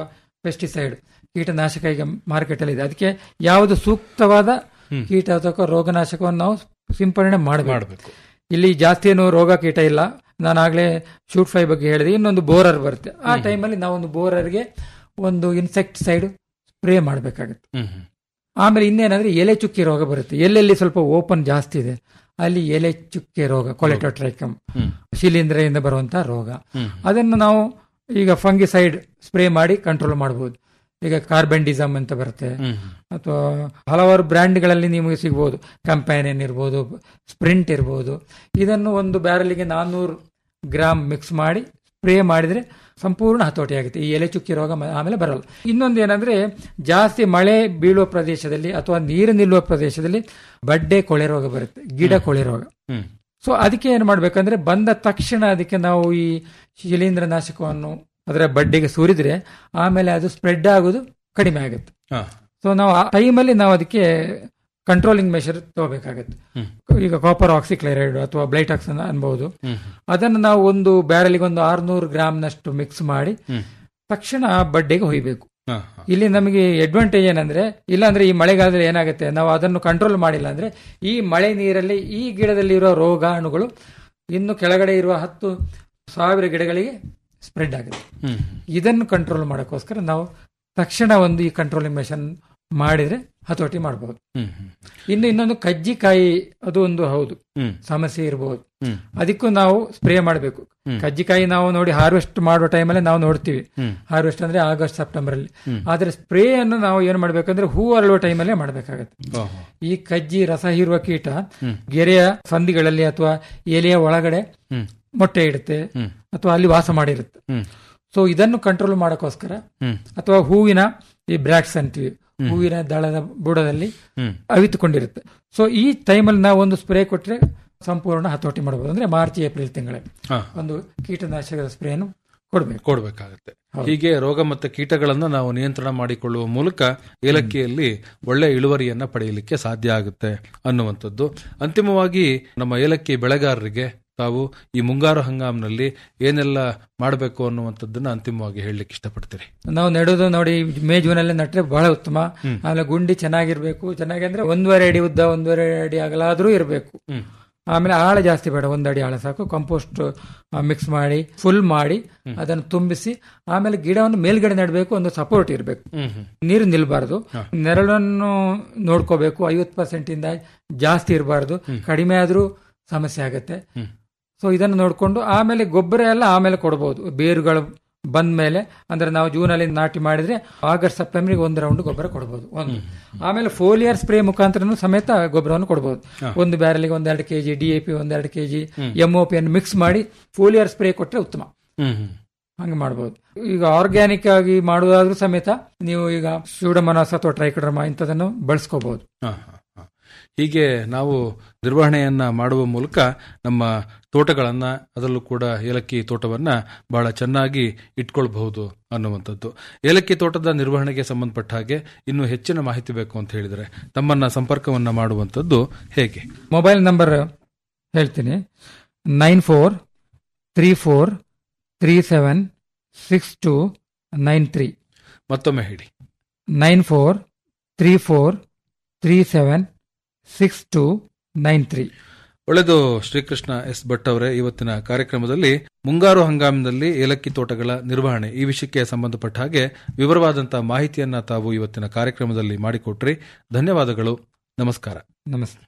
ಪೆಸ್ಟಿಸೈಡ್ ಕೀಟನಾಶಕ ಈಗ ಮಾರ್ಕೆಟ್ ಅಲ್ಲಿ ಇದೆ ಅದಕ್ಕೆ ಯಾವುದು ಸೂಕ್ತವಾದ ಕೀಟ ಅಥವಾ ರೋಗನಾಶಕವನ್ನು ನಾವು ಸಿಂಪಡಣೆ ಮಾಡಬೇಕು ಮಾಡಬೇಕು ಇಲ್ಲಿ ಜಾಸ್ತಿ ಏನು ರೋಗ ಕೀಟ ಇಲ್ಲ ನಾನು ಆಗ್ಲೇ ಶೂಟ್ ಫ್ಲೈ ಬಗ್ಗೆ ಹೇಳಿದೆ ಇನ್ನೊಂದು ಬೋರರ್ ಬರುತ್ತೆ ಆ ಟೈಮಲ್ಲಿ ನಾವೊಂದು ಬೋರರ್ಗೆ ಒಂದು ಇನ್ಸೆಕ್ಟ್ ಸೈಡ್ ಸ್ಪ್ರೇ ಮಾಡಬೇಕಾಗುತ್ತೆ ಹ್ಮ್ ಹ್ಮ್ ಆಮೇಲೆ ಇನ್ನೇನಂದ್ರೆ ಎಲೆ ಚುಕ್ಕಿ ರೋಗ ಬರುತ್ತೆ ಎಲ್ಲೆಲ್ಲಿ ಸ್ವಲ್ಪ ಓಪನ್ ಜಾಸ್ತಿ ಇದೆ ಅಲ್ಲಿ ಎಲೆ ಚುಕ್ಕೆ ರೋಗ ಕೊಲೆಟೋಟ್ರೈಕಮ್ ಹ್ಮ್. ಶಿಲೀಂಧ್ರದಿಂದ ಬರುವಂತಹ ರೋಗ ಹ್ಮ್. ಅದನ್ನು ನಾವು ಈಗ ಫಂಗಿಸೈಡ್ ಸ್ಪ್ರೇ ಮಾಡಿ ಕಂಟ್ರೋಲ್ ಮಾಡಬಹುದು ಈಗ ಕಾರ್ಬೆಂಡಿಸಮ್ ಅಂತ ಬರುತ್ತೆ ಹ್ಮ್ ಅಥವಾ ಹಲವಾರು ಬ್ರ್ಯಾಂಡ್ಗಳಲ್ಲಿ ನಿಮಗೆ ಸಿಗ್ಬೋದು ಕಂಪ್ಯಾನಿಯನ್ ಇರ್ಬೋದು ಸ್ಪ್ರಿಂಟ್ ಇರ್ಬೋದು ಇದನ್ನು ಒಂದು ಬ್ಯಾರಲಿಗೆ ನಾನ್ನೂರು ಗ್ರಾಮ್ ಮಿಕ್ಸ್ ಮಾಡಿ ಸ್ಪ್ರೇ ಮಾಡಿದ್ರೆ ಸಂಪೂರ್ಣ ಹತೋಟಿ ಆಗುತ್ತೆ ಈ ಎಲೆ ಚುಕ್ಕಿ ರೋಗ ಮ- ಆಮೇಲೆ ಬರಲ್ಲ ಇನ್ನೊಂದು ಏನಂದ್ರೆ ಜಾಸ್ತಿ ಮಳೆ ಬೀಳುವ ಪ್ರದೇಶದಲ್ಲಿ ಅಥವಾ ನೀರು ನಿಲ್ಲುವ ಪ್ರದೇಶದಲ್ಲಿ ಬಡ್ಡೆ ಕೊಳೆ ರೋಗ ಬರುತ್ತೆ ಗಿಡ ಕೊಳೆ ರೋಗ ಹ್ಮ್ ಸೊ ಅದಕ್ಕೆ ಏನು ಮಾಡ್ಬೇಕಂದ್ರೆ ಬಂದ ತಕ್ಷಣ ಅದಕ್ಕೆ ನಾವು ಈ ಶಿಲೀಂಧ್ರ ನಾಶಕವನ್ನು ಅದರ ಬಡ್ಡೆಗೆ ಸುರಿದ್ರೆ ಆಮೇಲೆ ಅದು ಸ್ಪ್ರೆಡ್ ಆಗೋದು ಕಡಿಮೆ ಆಗುತ್ತೆ ಹಾ ಸೊ ನಾವು ಆ ಟೈಮಲ್ಲಿ ನಾವು ಅದಕ್ಕೆ ಕಂಟ್ರೋಲಿಂಗ್ ಮೆಷರ್ ತಗೋಬೇಕಾಗತ್ತೆ ಹ್ಮ್. ಈಗ ಕಾಪರ್ ಆಕ್ಸಿಕ್ಲೈರೈಡ್ ಅಥವಾ ಬ್ಲೈಟಾಕ್ಸ್ ಅನ್ಬಹುದು ಹ್ಮ್ ಅದನ್ನು ನಾವು ಒಂದು ಬ್ಯಾರಲಿಗೆ ಒಂದು ಆರ್ನೂರು ಗ್ರಾಮ್ನಷ್ಟು ಮಿಕ್ಸ್ ಮಾಡಿ ಹ್ಮ್ ತಕ್ಷಣ ಆ ಬಡ್ಡೆಗೆ ಹೊಯ್ಬೇಕು ಹಾ ಹಾ ಇಲ್ಲಿ ನಮಗೆ ಅಡ್ವಾಂಟೇಜ್ ಏನಂದ್ರೆ ಇಲ್ಲಾಂದ್ರೆ ಈ ಮಳೆಗಾಲದಲ್ಲಿ ಏನಾಗುತ್ತೆ ನಾವು ಅದನ್ನು ಕಂಟ್ರೋಲ್ ಮಾಡಿಲ್ಲ ಅಂದ್ರೆ ಈ ಮಳೆ ನೀರಲ್ಲಿ ಈ ಗಿಡದಲ್ಲಿ ಇರುವ ರೋಗಾಣುಗಳು ಇನ್ನು ಕೆಳಗಡೆ ಇರುವ ಹತ್ತು ಸಾವಿರ ಗಿಡಗಳಿಗೆ ಸ್ಪ್ರೆಡ್ ಆಗುತ್ತೆ ಹ್ಮ್ ಇದನ್ನು ಕಂಟ್ರೋಲ್ ಮಾಡೋಕ್ಕೋಸ್ಕರ ನಾವು ತಕ್ಷಣ ಒಂದು ಈ ಕಂಟ್ರೋಲಿಂಗ್ ಮೆಷನ್ ಮಾಡಿದ್ರೆ ಹತೋಟಿ ಮಾಡಬಹುದು ಹ್ಮ್ ಹ್ಮ್ ಇನ್ನು ಇನ್ನೊಂದು ಕಜ್ಜಿಕಾಯಿ ಅದು ಒಂದು ಹೌದು ಹ್ಮ್ ಸಮಸ್ಯೆ ಇರಬಹುದು ಹ್ಮ್ ಅದಕ್ಕೂ ನಾವು ಸ್ಪ್ರೇ ಮಾಡಬೇಕು ಕಜ್ಜಿಕಾಯಿ ನಾವು ನೋಡಿ ಹಾರ್ವೆಸ್ಟ್ ಮಾಡುವ ಟೈಮಲ್ಲಿ ನಾವು ನೋಡ್ತೀವಿ ಹ್ಮ್. ಹಾರ್ವೆಸ್ಟ್ ಅಂದ್ರೆ ಆಗಸ್ಟ್ ಸೆಪ್ಟೆಂಬರ್ ಅಲ್ಲಿ ಆದ್ರೆ ಸ್ಪ್ರೇ ಅನ್ನು ನಾವು ಏನ್ ಮಾಡ್ಬೇಕಂದ್ರೆ ಹೂ ಅರಳುವ ಟೈಮಲ್ಲೇ ಮಾಡಬೇಕಾಗತ್ತೆ ಓಹೋ. ಈ ಕಜ್ಜಿ ರಸ ಹೀರುವ ಕೀಟ ಗೆರೆಯ ಸಂದಿಗಳಲ್ಲಿ ಅಥವಾ ಎಲೆಯ ಒಳಗಡೆ ಹ್ಮ್ ಮೊಟ್ಟೆ ಇಡುತ್ತೆ ಹ್ಮ್. ಅಥವಾ ಅಲ್ಲಿ ವಾಸ ಮಾಡಿರುತ್ತೆ ಹ್ಮ್ ಸೊ ಇದನ್ನು ಕಂಟ್ರೋಲ್ ಮಾಡೋಕ್ಕೋಸ್ಕರ ಹ್ಮ್ ಅಥವಾ ಹೂವಿನ ಈ ಬ್ರಾಕ್ಸ್ ಅಂತೀವಿ ಹೂವಿನ ದಳದ ಬುಡದಲ್ಲಿ ಹ್ಮ್ ಅವಿತುಕೊಂಡಿರುತ್ತೆ ಸೊ ಈ ಟೈಮಲ್ಲಿ ನಾವು ಒಂದು ಸ್ಪ್ರೇ ಕೊಟ್ಟರೆ ಸಂಪೂರ್ಣ ಹತೋಟಿ ಮಾಡಬಹುದು ಅಂದ್ರೆ ಮಾರ್ಚ್ ಏಪ್ರಿಲ್ ತಿಂಗಳಲ್ಲಿ ಹಾ ಒಂದು ಕೀಟನಾಶಕದ ಸ್ಪ್ರೇನು ಕೊಡಬೇಕು ಕೊಡಬೇಕಾಗತ್ತೆ ಹೀಗೆ ರೋಗ ಮತ್ತು ಕೀಟಗಳನ್ನ ನಾವು ನಿಯಂತ್ರಣ ಮಾಡಿಕೊಳ್ಳುವ ಮೂಲಕ ಏಲಕ್ಕಿಯಲ್ಲಿ ಒಳ್ಳೆ ಇಳುವರಿಯನ್ನ ಪಡೆಯಲಿಕ್ಕೆ ಸಾಧ್ಯ ಆಗುತ್ತೆ ಅನ್ನುವಂಥದ್ದು ಅಂತಿಮವಾಗಿ ನಮ್ಮ ಏಲಕ್ಕಿ ಬೆಳೆಗಾರರಿಗೆ ತಾವು ಈ ಮುಂಗಾರು ಹಂಗಾಮಿನಲ್ಲಿ ಏನೆಲ್ಲ ಮಾಡಬೇಕು ಅನ್ನುವಂಥದ್ದನ್ನ ಅಂತಿಮವಾಗಿ ಹೇಳಲಿಕ್ಕೆ ಇಷ್ಟಪಡ್ತೀರಿ ನಾವು ನೆಡೋದು ನೋಡಿ ಮೇ ಜೂನ್ ಅಲ್ಲಿ ನಟ್ರೆ ಬಹಳ ಉತ್ತಮ ಆಮೇಲೆ ಗುಂಡಿ ಚೆನ್ನಾಗಿರ್ಬೇಕು ಚೆನ್ನಾಗಿ ಅಂದ್ರೆ ಒಂದೂವರೆ ಅಡಿ ಉದ್ದ ಒಂದೂವರೆ ಅಡಿ ಅಗಲ ಆದ್ರೂ ಇರಬೇಕು ಹ್ಮ್. ಆಮೇಲೆ ಆಳ ಜಾಸ್ತಿ ಬೇಡ ಒಂದು ಅಡಿ ಆಳ ಸಾಕು ಕಂಪೋಸ್ಟ್ ಮಿಕ್ಸ್ ಮಾಡಿ ಫುಲ್ ಮಾಡಿ ಅದನ್ನು ತುಂಬಿಸಿ ಆಮೇಲೆ ಗಿಡವನ್ನು ಮೇಲ್ಗಡೆ ನೆಡಬೇಕು ಒಂದು ಸಪೋರ್ಟ್ ಇರಬೇಕು ಹ್ಮ್ ಹ್ಮ್ ನೀರು ನಿಲ್ಬಾರ್ದು ನೆರಳನ್ನು ನೋಡ್ಕೋಬೇಕು ಐವತ್ತು ಪರ್ಸೆಂಟ್ ಇಂದ ಜಾಸ್ತಿ ಇರಬಾರ್ದು ಕಡಿಮೆ ಆದ್ರೂ ಸಮಸ್ಯೆ ಆಗತ್ತೆ ಸೊ ಇದನ್ನು ನೋಡಿಕೊಂಡು ಆಮೇಲೆ ಗೊಬ್ಬರ ಎಲ್ಲ ಆಮೇಲೆ ಕೊಡಬಹುದು ಬೇರುಗಳು ಬಂದ ಮೇಲೆ ಅಂದ್ರೆ ನಾವು ಜೂನ್ ಅಲ್ಲಿ ನಾಟಿ ಮಾಡಿದ್ರೆ ಆಗಸ್ಟ್ ಸೆಪ್ಟೆಂಬರ್ಗೆ ಒಂದು ರೌಂಡ್ ಗೊಬ್ಬರ ಕೊಡಬಹುದು ಒಂದು ಆಮೇಲೆ ಫೋಲಿಯರ್ ಸ್ಪ್ರೇ ಮುಖಾಂತರ ಸಮೇತ ಗೊಬ್ಬರವನ್ನು ಕೊಡಬಹುದು ಒಂದು ಬ್ಯಾರಲಿಗೆ ಒಂದೆರಡು ಕೆಜಿ ಡಿ ಎ ಪಿ ಒಂದೆರಡು ಕೆಜಿ ಎಂ ಒ ಪಿ ಅನ್ನು ಮಿಕ್ಸ್ ಮಾಡಿ ಫೋಲಿಯರ್ ಸ್ಪ್ರೇ ಕೊಟ್ರೆ ಉತ್ತಮ ಹ್ಮ್ ಹ್ಮ್ ಹಂಗೆ ಮಾಡಬಹುದು ಈಗ ಆರ್ಗ್ಯಾನಿಕ್ ಆಗಿ ಮಾಡುವುದಾದ್ರೂ ಸಮೇತ ನೀವು ಈಗ ಸ್ಯೂಡಮನಾಸ್ ಅಥವಾ ಟ್ರೈಕೋಡರ್ಮಾ ಇಂಥದನ್ನು ಬಳಸ್ಕೋಬಹುದು ಹಾ, ಹಾ, ಹಾ. ಹೀಗೆ ನಾವು ನಿರ್ವಹಣೆಯನ್ನ ಮಾಡುವ ಮೂಲಕ ನಮ್ಮ ತೋಟಗಳನ್ನ ಅದರಲ್ಲೂ ಕೂಡ ಏಲಕ್ಕಿ ತೋಟವನ್ನ ಬಹಳ ಚೆನ್ನಾಗಿ ಇಟ್ಕೊಳ್ಬಹುದು ಅನ್ನುವಂಥದ್ದು ಏಲಕ್ಕಿ ತೋಟದ ನಿರ್ವಹಣೆಗೆ ಸಂಬಂಧಪಟ್ಟ ಹಾಗೆ ಇನ್ನು ಹೆಚ್ಚಿನ ಮಾಹಿತಿ ಬೇಕು ಅಂತ ಹೇಳಿದ್ರೆ ತಮ್ಮನ್ನ ಸಂಪರ್ಕವನ್ನ ಮಾಡುವಂಥದ್ದು ಹೇಗೆ ಮೊಬೈಲ್ ನಂಬರ್ ಹೇಳ್ತೀನಿ nine four three four three seven six two nine three ಮತ್ತೊಮ್ಮೆ ಹೇಳಿ nine four three four three seven six two nine three ಒಳ್ಳೆದು ಶ್ರೀಕೃಷ್ಣ ಎಸ್ ಭಟ್ ಅವರೇ ಇವತ್ತಿನ ಕಾರ್ಯಕ್ರಮದಲ್ಲಿ ಮುಂಗಾರು ಹಂಗಾಮಿನಲ್ಲಿ ಏಲಕ್ಕಿ ತೋಟಗಳ ನಿರ್ವಹಣೆ ಈ ವಿಷಯಕ್ಕೆ ಸಂಬಂಧಪಟ್ಟ ಹಾಗೆ ವಿವರವಾದಂತಹ ಮಾಹಿತಿಯನ್ನ ತಾವು ಇವತ್ತಿನ ಕಾರ್ಯಕ್ರಮದಲ್ಲಿ ಮಾಡಿಕೊಟ್ರಿ ಧನ್ಯವಾದಗಳು ನಮಸ್ಕಾರ ನಮಸ್ತೆ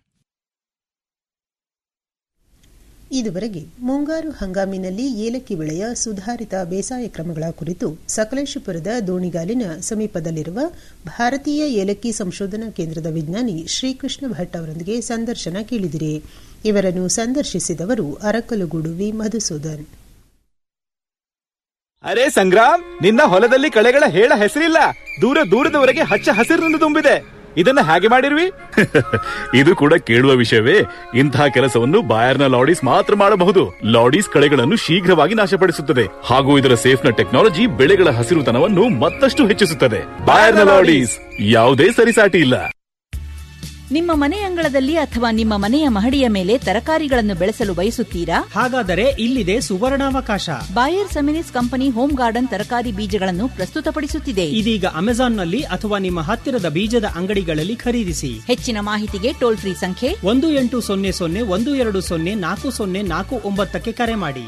ಇದುವರೆಗೆ ಮುಂಗಾರು ಹಂಗಾಮಿನಲ್ಲಿ ಏಲಕ್ಕಿ ಬೆಳೆಯ ಸುಧಾರಿತ ಬೇಸಾಯ ಕ್ರಮಗಳ ಕುರಿತು ಸಕಲೇಶಪುರದ ದೋಣಿಗಾಲಿನ ಸಮೀಪದಲ್ಲಿರುವ ಭಾರತೀಯ ಏಲಕ್ಕಿ ಸಂಶೋಧನಾ ಕೇಂದ್ರದ ವಿಜ್ಞಾನಿ ಶ್ರೀಕೃಷ್ಣ ಭಟ್ ಅವರೊಂದಿಗೆ ಸಂದರ್ಶನ ಕೇಳಿದಿರಿ ಇವರನ್ನು ಸಂದರ್ಶಿಸಿದವರು ಅರಕಲಗೂಡು ವಿ ಮಧುಸೂದನ್ ಅರೆ ಸಂಗ್ರಾಮ್ ನಿನ್ನ ಹೊಲದಲ್ಲಿ ಕಳೆಗಳ ಹೇಳ ಹೆಸರಿಲ್ಲ ದೂರ ದೂರದವರೆಗೆ ಹಚ್ಚ ಹಸಿರಿನಿಂದ ತುಂಬಿದೆ ಇದನ್ನ ಹೇಗೆ ಮಾಡಿರ್ವಿ ಇದು ಕೂಡ ಕೇಳುವ ವಿಷಯವೇ ಇಂತಹ ಕೆಲಸವನ್ನು ಬಾಯರ್ನ ಲಾಡೀಸ್ ಮಾತ್ರ ಮಾಡಬಹುದು ಲಾಡೀಸ್ ಕಳೆಗಳನ್ನು ಶೀಘ್ರವಾಗಿ ನಾಶಪಡಿಸುತ್ತದೆ ಹಾಗೂ ಇದರ ಸೇಫ್ನ ಟೆಕ್ನಾಲಜಿ ಬೆಳೆಗಳ ಹಸಿರುತನವನ್ನು ಮತ್ತಷ್ಟು ಹೆಚ್ಚಿಸುತ್ತದೆ ಬಾಯರ್ನ ಲಾಡೀಸ್ ಯಾವುದೇ ಸರಿಸಾಟಿ ಇಲ್ಲ ನಿಮ್ಮ ಮನೆ ಅಂಗಳದಲ್ಲಿ ಅಥವಾ ನಿಮ್ಮ ಮನೆಯ ಮಹಡಿಯ ಮೇಲೆ ತರಕಾರಿಗಳನ್ನು ಬೆಳೆಸಲು ಬಯಸುತ್ತೀರಾ ಹಾಗಾದರೆ ಇಲ್ಲಿದೆ ಸುವರ್ಣಾವಕಾಶ Bayer Seminis company home garden ತರಕಾರಿ ಬೀಜಗಳನ್ನು ಪ್ರಸ್ತುತಪಡಿಸುತ್ತಿದೆ ಇದೀಗ ಅಮೆಜಾನ್ನಲ್ಲಿ ಅಥವಾ ನಿಮ್ಮ ಹತ್ತಿರದ ಬೀಜದ ಅಂಗಡಿಗಳಲ್ಲಿ ಖರೀದಿಸಿ ಹೆಚ್ಚಿನ ಮಾಹಿತಿಗೆ ಟೋಲ್ ಫ್ರೀ ಸಂಖ್ಯೆ ಒಂದು ಎಂಟು ಸೊನ್ನೆ ಸೊನ್ನೆ ಒಂದು ಎರಡು ಸೊನ್ನೆ ನಾಲ್ಕು ಸೊನ್ನೆ ನಾಲ್ಕು ಒಂಬತ್ತಕ್ಕೆ ಕರೆ ಮಾಡಿ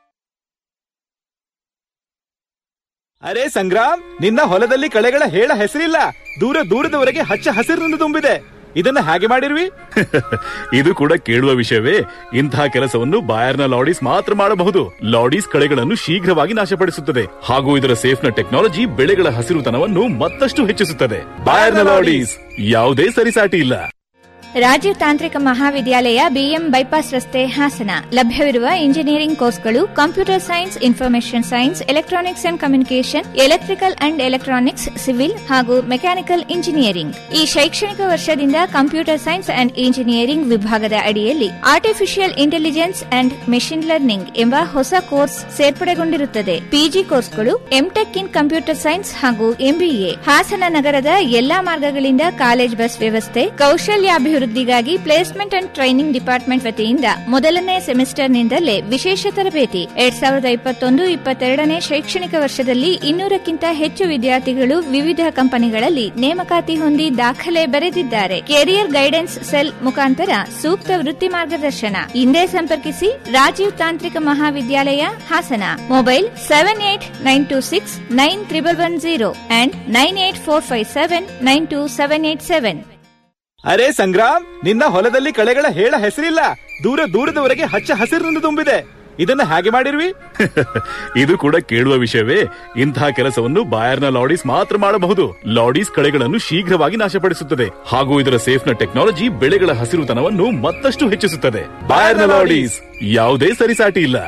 ಅರೆ ಸಂಗ್ರಾಮ್ ನಿನ್ನ ಹೊಲದಲ್ಲಿ ಕಳೆಗಳ ಹೇಳ ಹೆಸರಿಲ್ಲ ದೂರ ದೂರದವರೆಗೆ ಹಚ್ಚ ಹಸಿರಿನಿಂದ ತುಂಬಿದೆ ಇದನ್ನ ಹೇಗೆ ಮಾಡಿರ್ವಿ ಇದು ಕೂಡ ಕೇಳುವ ವಿಷಯವೇ ಇಂತಹ ಕೆಲಸವನ್ನು ಬಾಯರ್ನ ಲಾಡೀಸ್ ಮಾತ್ರ ಮಾಡಬಹುದು ಲಾಡೀಸ್ ಕಳೆಗಳನ್ನು ಶೀಘ್ರವಾಗಿ ನಾಶಪಡಿಸುತ್ತದೆ ಹಾಗೂ ಇದರ ಸೇಫ್ನ ಟೆಕ್ನಾಲಜಿ ಬೆಳೆಗಳ ಹಸಿರುತನವನ್ನು ಮತ್ತಷ್ಟು ಹೆಚ್ಚಿಸುತ್ತದೆ ಬಾಯರ್ನ ಲಾಡೀಸ್ ಯಾವುದೇ ಸರಿಸಾಟಿ ಇಲ್ಲ ರಾಜೀವ್ ತಾಂತ್ರಿಕ ಮಹಾವಿದ್ಯಾಲಯ ಬಿಎಂ ಬೈಪಾಸ್ ರಸ್ತೆ ಹಾಸನ ಲಭ್ಯವಿರುವ ಇಂಜಿನಿಯರಿಂಗ್ ಕೋರ್ಸ್ಗಳು computer science information science electronics and communication electrical and electronics civil ಹಾಗೂ ಮೆಕ್ಯಾನಿಕಲ್ ಇಂಜಿನಿಯರಿಂಗ್ ಈ ಶೈಕ್ಷಣಿಕ ವರ್ಷದಿಂದ ಕಂಪ್ಯೂಟರ್ ಸೈನ್ಸ್ ಅಂಡ್ ಇಂಜಿನಿಯರಿಂಗ್ ವಿಭಾಗದ ಅಡಿಯಲ್ಲಿ artificial intelligence and machine learning ಎಂಬ ಹೊಸ ಕೋರ್ಸ್ ಸೇರ್ಪಡೆಗೊಂಡಿರುತ್ತದೆ ಪಿಜಿ ಕೋರ್ಸ್ಗಳು ಎಂಟೆಕ್ ಇನ್ ಕಂಪ್ಯೂಟರ್ ಸೈನ್ಸ್ ಹಾಗೂ ಎಂಬಿಎ ಹಾಸನ ನಗರದ ಎಲ್ಲಾ ಮಾರ್ಗಗಳಿಂದ ಕಾಲೇಜ್ ಬಸ್ ವ್ಯವಸ್ಥೆ ಕೌಶಲ್ಯಾಭಿವೃದ್ಧಿಗಾಗಿ ಪ್ಲೇಸ್ಮೆಂಟ್ ಅಂಡ್ ಟ್ರೈನಿಂಗ್ ಡಿಪಾರ್ಟ್ಮೆಂಟ್ ವತಿಯಿಂದ ಮೊದಲನೇ ಸೆಮಿಸ್ಟರ್ನಿಂದಲೇ ವಿಶೇಷ ತರಬೇತಿ ಎರಡ್ ಸಾವಿರದ ಇಪ್ಪತ್ತೊಂದು ಇಪ್ಪತ್ತೆರಡನೇ ಶೈಕ್ಷಣಿಕ ವರ್ಷದಲ್ಲಿ ಇನ್ನೂರಕ್ಕಿಂತ ಹೆಚ್ಚು ವಿದ್ಯಾರ್ಥಿಗಳು ವಿವಿಧ ಕಂಪನಿಗಳಲ್ಲಿ ನೇಮಕಾತಿ ಹೊಂದಿ ದಾಖಲೆ ಬರೆದಿದ್ದಾರೆ ಕೆರಿಯರ್ ಗೈಡೆನ್ಸ್ ಸೆಲ್ ಮುಖಾಂತರ ಸೂಕ್ತ ವೃತ್ತಿ ಮಾರ್ಗದರ್ಶನ ಹಿಂದೆ ಸಂಪರ್ಕಿಸಿ ರಾಜೀವ್ ತಾಂತ್ರಿಕ ಮಹಾವಿದ್ಯಾಲಯ Hassan mobile seven eight nine two six nine triple one zero and nine eight four five seven nine two seven eight seven ಅರೆ ಸಂಗ್ರಾಮ್ ನಿನ್ನ ಹೊಲದಲ್ಲಿ ಕಳೆಗಳ ಹೇಳ ಹೆಸರಿಲ್ಲ ದೂರ ದೂರದವರೆಗೆ ಹಚ್ಚ ಹಸಿರಿನಿಂದ ತುಂಬಿದೆ ಇದನ್ನ ಹೇಗೆ ಮಾಡಿರ್ವಿ ಇದು ಕೂಡ ಕೇಳುವ ವಿಷಯವೇ ಇಂತಹ ಕೆಲಸವನ್ನು ಬಾಯರ್ನ ಲಾಡೀಸ್ ಮಾತ್ರ ಮಾಡಬಹುದು ಲಾಡೀಸ್ ಕಳೆಗಳನ್ನು ಶೀಘ್ರವಾಗಿ ನಾಶಪಡಿಸುತ್ತದೆ ಹಾಗೂ ಇದರ ಸೇಫ್ನ ಟೆಕ್ನಾಲಜಿ ಬೆಳೆಗಳ ಹಸಿರುತನವನ್ನು ಮತ್ತಷ್ಟು ಹೆಚ್ಚಿಸುತ್ತದೆ ಬಾಯರ್ನ ಲಾಡೀಸ್ ಯಾವುದೇ ಸರಿಸಾಟಿ ಇಲ್ಲ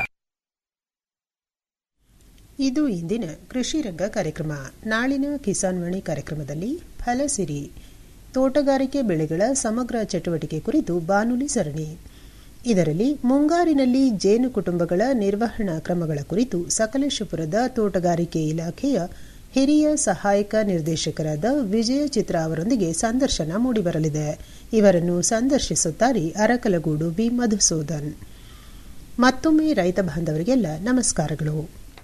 ಇದು ಇಂದಿನ ಕೃಷಿ ರಂಗ ಕಾರ್ಯಕ್ರಮ ನಾಳಿನ ಕಿಸಾನ್ ವಾಣಿ ಕಾರ್ಯಕ್ರಮದಲ್ಲಿ ಫಲಸಿರಿ ತೋಟಗಾರಿಕೆ ಬೆಳೆಗಳ ಸಮಗ್ರ ಚಟುವಟಿಕೆ ಕುರಿತು ಬಾನುಲಿ ಸರಣಿ ಇದರಲ್ಲಿ ಮುಂಗಾರಿನಲ್ಲಿ ಜೇನು ಕುಟುಂಬಗಳ ನಿರ್ವಹಣಾ ಕ್ರಮಗಳ ಕುರಿತು ಸಕಲೇಶಪುರದ ತೋಟಗಾರಿಕೆ ಇಲಾಖೆಯ ಹಿರಿಯ ಸಹಾಯಕ ನಿರ್ದೇಶಕರಾದ ವಿಜಯ ಚಿತ್ರ ಅವರೊಂದಿಗೆ ಸಂದರ್ಶನ ಮೂಡಿಬರಲಿದೆ ಇವರನ್ನು ಸಂದರ್ಶಿಸುತ್ತಾರೆ ಅರಕಲಗೂಡು ಬಿ ಮಧುಸೂದನ್ ಮತ್ತೊಮ್ಮೆ ರೈತ ಬಾಂಧವರಿಗೆಲ್ಲ ನಮಸ್ಕಾರಗಳು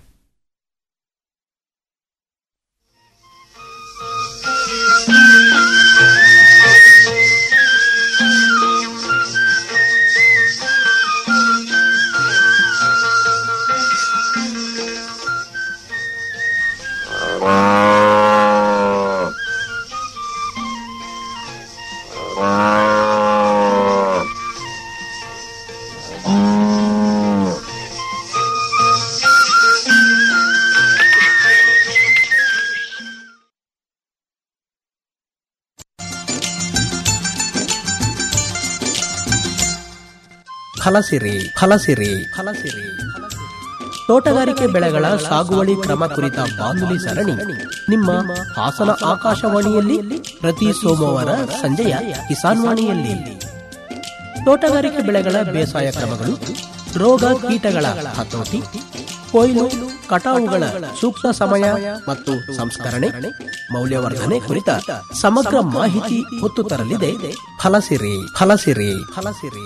ಫಲಸಿರಿ ಫಲಸಿರಿ ಫಲಸಿರಿ ತೋಟಗಾರಿಕೆ ಬೆಳೆಗಳ ಸಾಗುವಳಿ ಕ್ರಮ ಕುರಿತ ಬಾನುಲಿ ಸರಣಿ ನಿಮ್ಮ ಹಾಸನ ಆಕಾಶವಾಣಿಯಲ್ಲಿ ಪ್ರತಿ ಸೋಮವಾರ ಸಂಜೆಯ ಕಿಸಾನ್ ವಾಣಿಯಲ್ಲಿ ತೋಟಗಾರಿಕೆ ಬೆಳೆಗಳ ಬೇಸಾಯ ಕ್ರಮಗಳು ರೋಗ ಕೀಟಗಳ ಹತೋಟಿ ಕೊಯ್ಲು ಕಟಾವುಗಳ ಸೂಕ್ತ ಸಮಯ ಮತ್ತು ಸಂಸ್ಕರಣೆ ಮೌಲ್ಯವರ್ಧನೆ ಕುರಿತ ಸಮಗ್ರ ಮಾಹಿತಿ ಹೊತ್ತು ತರಲಿದೆ ಫಲಸಿರಿ ಫಲಸಿರಿ ಫಲಸಿರಿ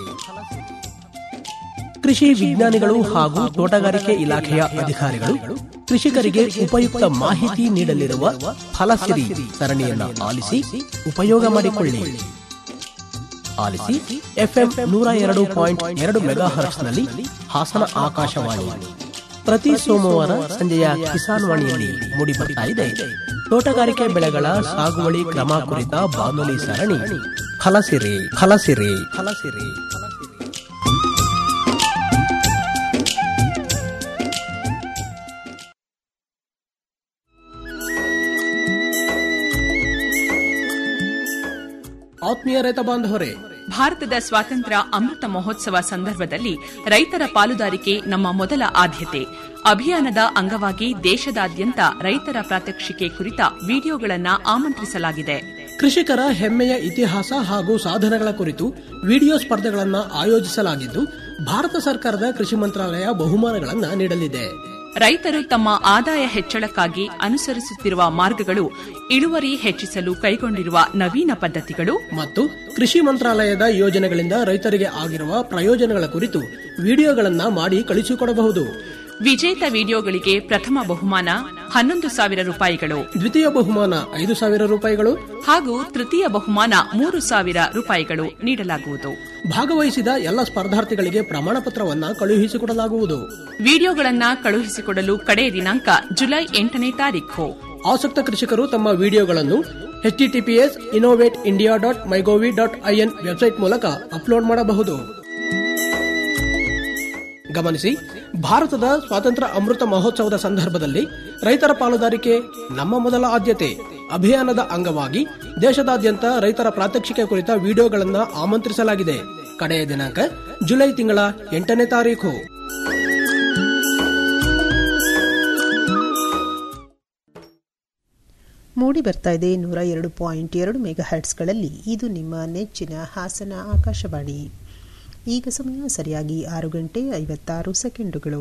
ಕೃಷಿ ವಿಜ್ಞಾನಿಗಳು ಹಾಗೂ ತೋಟಗಾರಿಕೆ ಇಲಾಖೆಯ ಅಧಿಕಾರಿಗಳು ಕೃಷಿಕರಿಗೆ ಉಪಯುಕ್ತ ಮಾಹಿತಿ ನೀಡಲಿರುವ ಫಲಸಿರಿ ಸರಣಿಯನ್ನು ಆಲಿಸಿ ಉಪಯೋಗ ಮಾಡಿಕೊಳ್ಳಿ ಆಲಿಸಿ ಎಫ್ಎಂ ನೂರ ಎರಡು ಪಾಯಿಂಟ್ ಎರಡು ಮೆಗಾ ಹರ್ಟ್ಸ್ನಲ್ಲಿ ಹಾಸನ ಆಕಾಶವಾಣಿ ಪ್ರತಿ ಸೋಮವಾರ ಸಂಜೆಯ ಕಿಸಾನ್ ವಾಣಿಯಲ್ಲಿ ಮೂಡಿಬರ್ತಾ ಇದೆ ತೋಟಗಾರಿಕೆ ಬೆಳೆಗಳ ಸಾಗುವಳಿ ಕ್ರಮ ಕುರಿತ ಬಾನುಲಿ ಸರಣಿ ಫಲಸಿರಿ ಫಲಸಿರಿ ಫಲಸಿರಿ ಆತ್ಮೀಯ ರೈತ ಬಾಂಧವರೇ ಭಾರತದ ಸ್ವಾತಂತ್ರ್ಯ ಅಮೃತ ಮಹೋತ್ಸವ ಸಂದರ್ಭದಲ್ಲಿ ರೈತರ ಪಾಲುದಾರಿಕೆ ನಮ್ಮ ಮೊದಲ ಆದ್ಯತೆ ಅಭಿಯಾನದ ಅಂಗವಾಗಿ ದೇಶದಾದ್ಯಂತ ರೈತರ ಪ್ರಾತ್ಯಕ್ಷಿಕೆ ಕುರಿತ ವಿಡಿಯೋಗಳನ್ನು ಆಮಂತ್ರಿಸಲಾಗಿದೆ ಕೃಷಿಕರ ಹೆಮ್ಮೆಯ ಇತಿಹಾಸ ಹಾಗೂ ಸಾಧನೆಗಳ ಕುರಿತು ವಿಡಿಯೋ ಸ್ಪರ್ಧೆಗಳನ್ನು ಆಯೋಜಿಸಲಾಗಿದ್ದು ಭಾರತ ಸರ್ಕಾರದ ಕೃಷಿ ಮಂತ್ರಾಲಯ ಬಹುಮಾನಗಳನ್ನು ನೀಡಲಿದೆ ರೈತರು ತಮ್ಮ ಆದಾಯ ಹೆಚ್ಚಳಕ್ಕಾಗಿ ಅನುಸರಿಸುತ್ತಿರುವ ಮಾರ್ಗಗಳು ಇಳುವರಿ ಹೆಚ್ಚಿಸಲು ಕೈಗೊಂಡಿರುವ ನವೀನ ಪದ್ಧತಿಗಳು ಮತ್ತು ಕೃಷಿ ಮಂತ್ರಾಲಯದ ಯೋಜನೆಗಳಿಂದ ರೈತರಿಗೆ ಆಗಿರುವ ಪ್ರಯೋಜನಗಳ ಕುರಿತು ವಿಡಿಯೋಗಳನ್ನ ಮಾಡಿ ಕಳಿಸಿಕೊಡಬಹುದು ವಿಜೇತ ವಿಡಿಯೋಗಳಿಗೆ ಪ್ರಥಮ ಬಹುಮಾನ ಹನ್ನೊಂದು ಸಾವಿರ ರೂಪಾಯಿಗಳು ದ್ವಿತೀಯ ಬಹುಮಾನ ಐದು ಸಾವಿರ ರೂಪಾಯಿಗಳು ಹಾಗೂ ತೃತೀಯ ಬಹುಮಾನ ಮೂರು ಸಾವಿರ ರೂಪಾಯಿಗಳು ನೀಡಲಾಗುವುದು ಭಾಗವಹಿಸಿದ ಎಲ್ಲ ಸ್ಪರ್ಧಾರ್ಥಿಗಳಿಗೆ ಪ್ರಮಾಣ ಪತ್ರವನ್ನ ಕಳುಹಿಸಿಕೊಡಲಾಗುವುದು ವಿಡಿಯೋಗಳನ್ನ ಕಳುಹಿಸಿಕೊಡಲು ಕಡೆಯ ದಿನಾಂಕ ಜುಲೈ ಎಂಟನೇ ತಾರೀಖು ಆಸಕ್ತ ಕೃಷಿಕರು ತಮ್ಮ ವಿಡಿಯೋಗಳನ್ನು HTTPS innovate India dot MyGov dot IN website ಮೂಲಕ ಅಪ್ಲೋಡ್ ಮಾಡಬಹುದು ಗಮನಿಸಿ ಭಾರತದ ಸ್ವಾತಂತ್ರ್ಯ ಅಮೃತ ಮಹೋತ್ಸವದ ಸಂದರ್ಭದಲ್ಲಿ ರೈತರ ಪಾಲುದಾರಿಕೆ ನಮ್ಮ ಮೊದಲ ಆದ್ಯತೆ ಅಭಿಯಾನದ ಅಂಗವಾಗಿ ದೇಶದಾದ್ಯಂತ ರೈತರ ಪ್ರಾತ್ಯಕ್ಷಿಕೆ ಕುರಿತ ವಿಡಿಯೋಗಳನ್ನು ಆಮಂತ್ರಿಸಲಾಗಿದೆ ಕಡೆಯ ದಿನಾಂಕ ಜುಲೈ ತಿಂಗಳ ಎಂಟನೇ ತಾರೀಕು ಮೂಡಿ ಬರ್ತಾ ಇದೆ ನೂರ ಎರಡು ಪಾಯಿಂಟ್ ಎರಡು ಮೆಗಾ ಹರ್ಟ್ಸ್ಗಳಲ್ಲಿ ಇದು ನಿಮ್ಮ ನೆಚ್ಚಿನ ಹಾಸನ ಆಕಾಶವಾಣಿ ಈಗ ಸಮಯ ಸರಿಯಾಗಿ ಆರು ಗಂಟೆ ಐವತ್ತಾರು ಸೆಕೆಂಡುಗಳು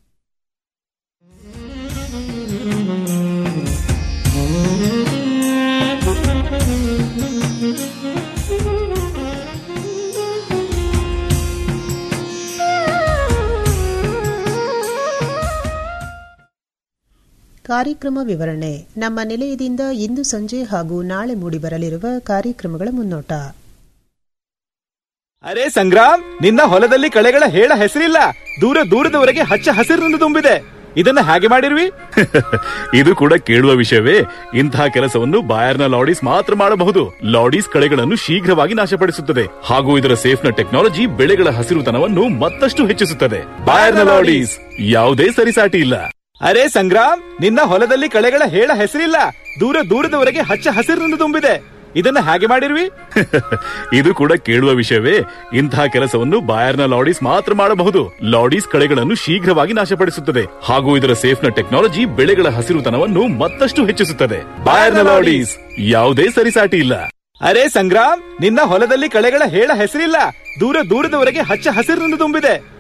ಕಾರ್ಯಕ್ರಮ ವಿವರಣೆ ನಮ್ಮ ನಿಲಯದಿಂದ ಇಂದು ಸಂಜೆ ಹಾಗೂ ನಾಳೆ ಮೂಡಿಬರಲಿರುವ ಕಾರ್ಯಕ್ರಮಗಳ ಮುನ್ನೋಟ ಅರೆ ಸಂಗ್ರಾಮ್ ನಿನ್ನ ಹೊಲದಲ್ಲಿ ಕಳೆಗಳ ಹೇಳ ಹೆಸರಿಲ್ಲ ದೂರ ದೂರದವರೆಗೆ ಹಚ್ಚ ಹಸಿರಿನಿಂದ ತುಂಬಿದೆ ಇದನ್ನ ಹೇಗೆ ಮಾಡಿರ್ವಿ ಇದು ಕೂಡ ಕೇಳುವ ವಿಷಯವೇ ಇಂತಹ ಕೆಲಸವನ್ನು ಬಾಯರ್ನ ಲಾಡೀಸ್ ಮಾತ್ರ ಮಾಡಬಹುದು ಲಾಡೀಸ್ ಕಳೆಗಳನ್ನು ಶೀಘ್ರವಾಗಿ ನಾಶಪಡಿಸುತ್ತದೆ ಹಾಗೂ ಇದರ ಸೇಫ್ನ ಟೆಕ್ನಾಲಜಿ ಬೆಳೆಗಳ ಹಸಿರುತನವನ್ನು ಮತ್ತಷ್ಟು ಹೆಚ್ಚಿಸುತ್ತದೆ ಬಾಯರ್ನ ಲಾಡೀಸ್ ಯಾವುದೇ ಸರಿಸಾಟಿ ಇಲ್ಲ ಅರೆ ಸಂಗ್ರಾಮ್ ನಿನ್ನ ಹೊಲದಲ್ಲಿ ಕಳೆಗಳ ಹೇಳ ಹೆಸರಿಲ್ಲ ದೂರ ದೂರದವರೆಗೆ ಹಚ್ಚ ಹಸಿರಿನಿಂದ ತುಂಬಿದೆ ಇದನ್ನ ಹೇಗೆ ಮಾಡಿರ್ವಿ ಇದು ಕೂಡ ಕೇಳುವ ವಿಷಯವೇ ಇಂತಹ ಕೆಲಸವನ್ನು ಬಾಯರ್ನ ಲಾಡೀಸ್ ಮಾತ್ರ ಮಾಡಬಹುದು ಲಾಡೀಸ್ ಕಳೆಗಳನ್ನು ಶೀಘ್ರವಾಗಿ ನಾಶಪಡಿಸುತ್ತದೆ ಹಾಗೂ ಇದರ ಸೇಫ್ನ ಟೆಕ್ನಾಲಜಿ ಬೆಳೆಗಳ ಹಸಿರುತನವನ್ನು ಮತ್ತಷ್ಟು ಹೆಚ್ಚಿಸುತ್ತದೆ ಬಾಯರ್ನ ಲಾಡೀಸ್ ಯಾವುದೇ ಸರಿಸಾಟಿ ಇಲ್ಲ ಅರೆ ಸಂಗ್ರಾಮ್ ನಿನ್ನ ಹೊಲದಲ್ಲಿ ಕಳೆಗಳ ಹೇಳ ಹೆಸರಿಲ್ಲ ದೂರ ದೂರದವರೆಗೆ ಹಚ್ಚ ಹಸಿರಿನಿಂದ ತುಂಬಿದೆ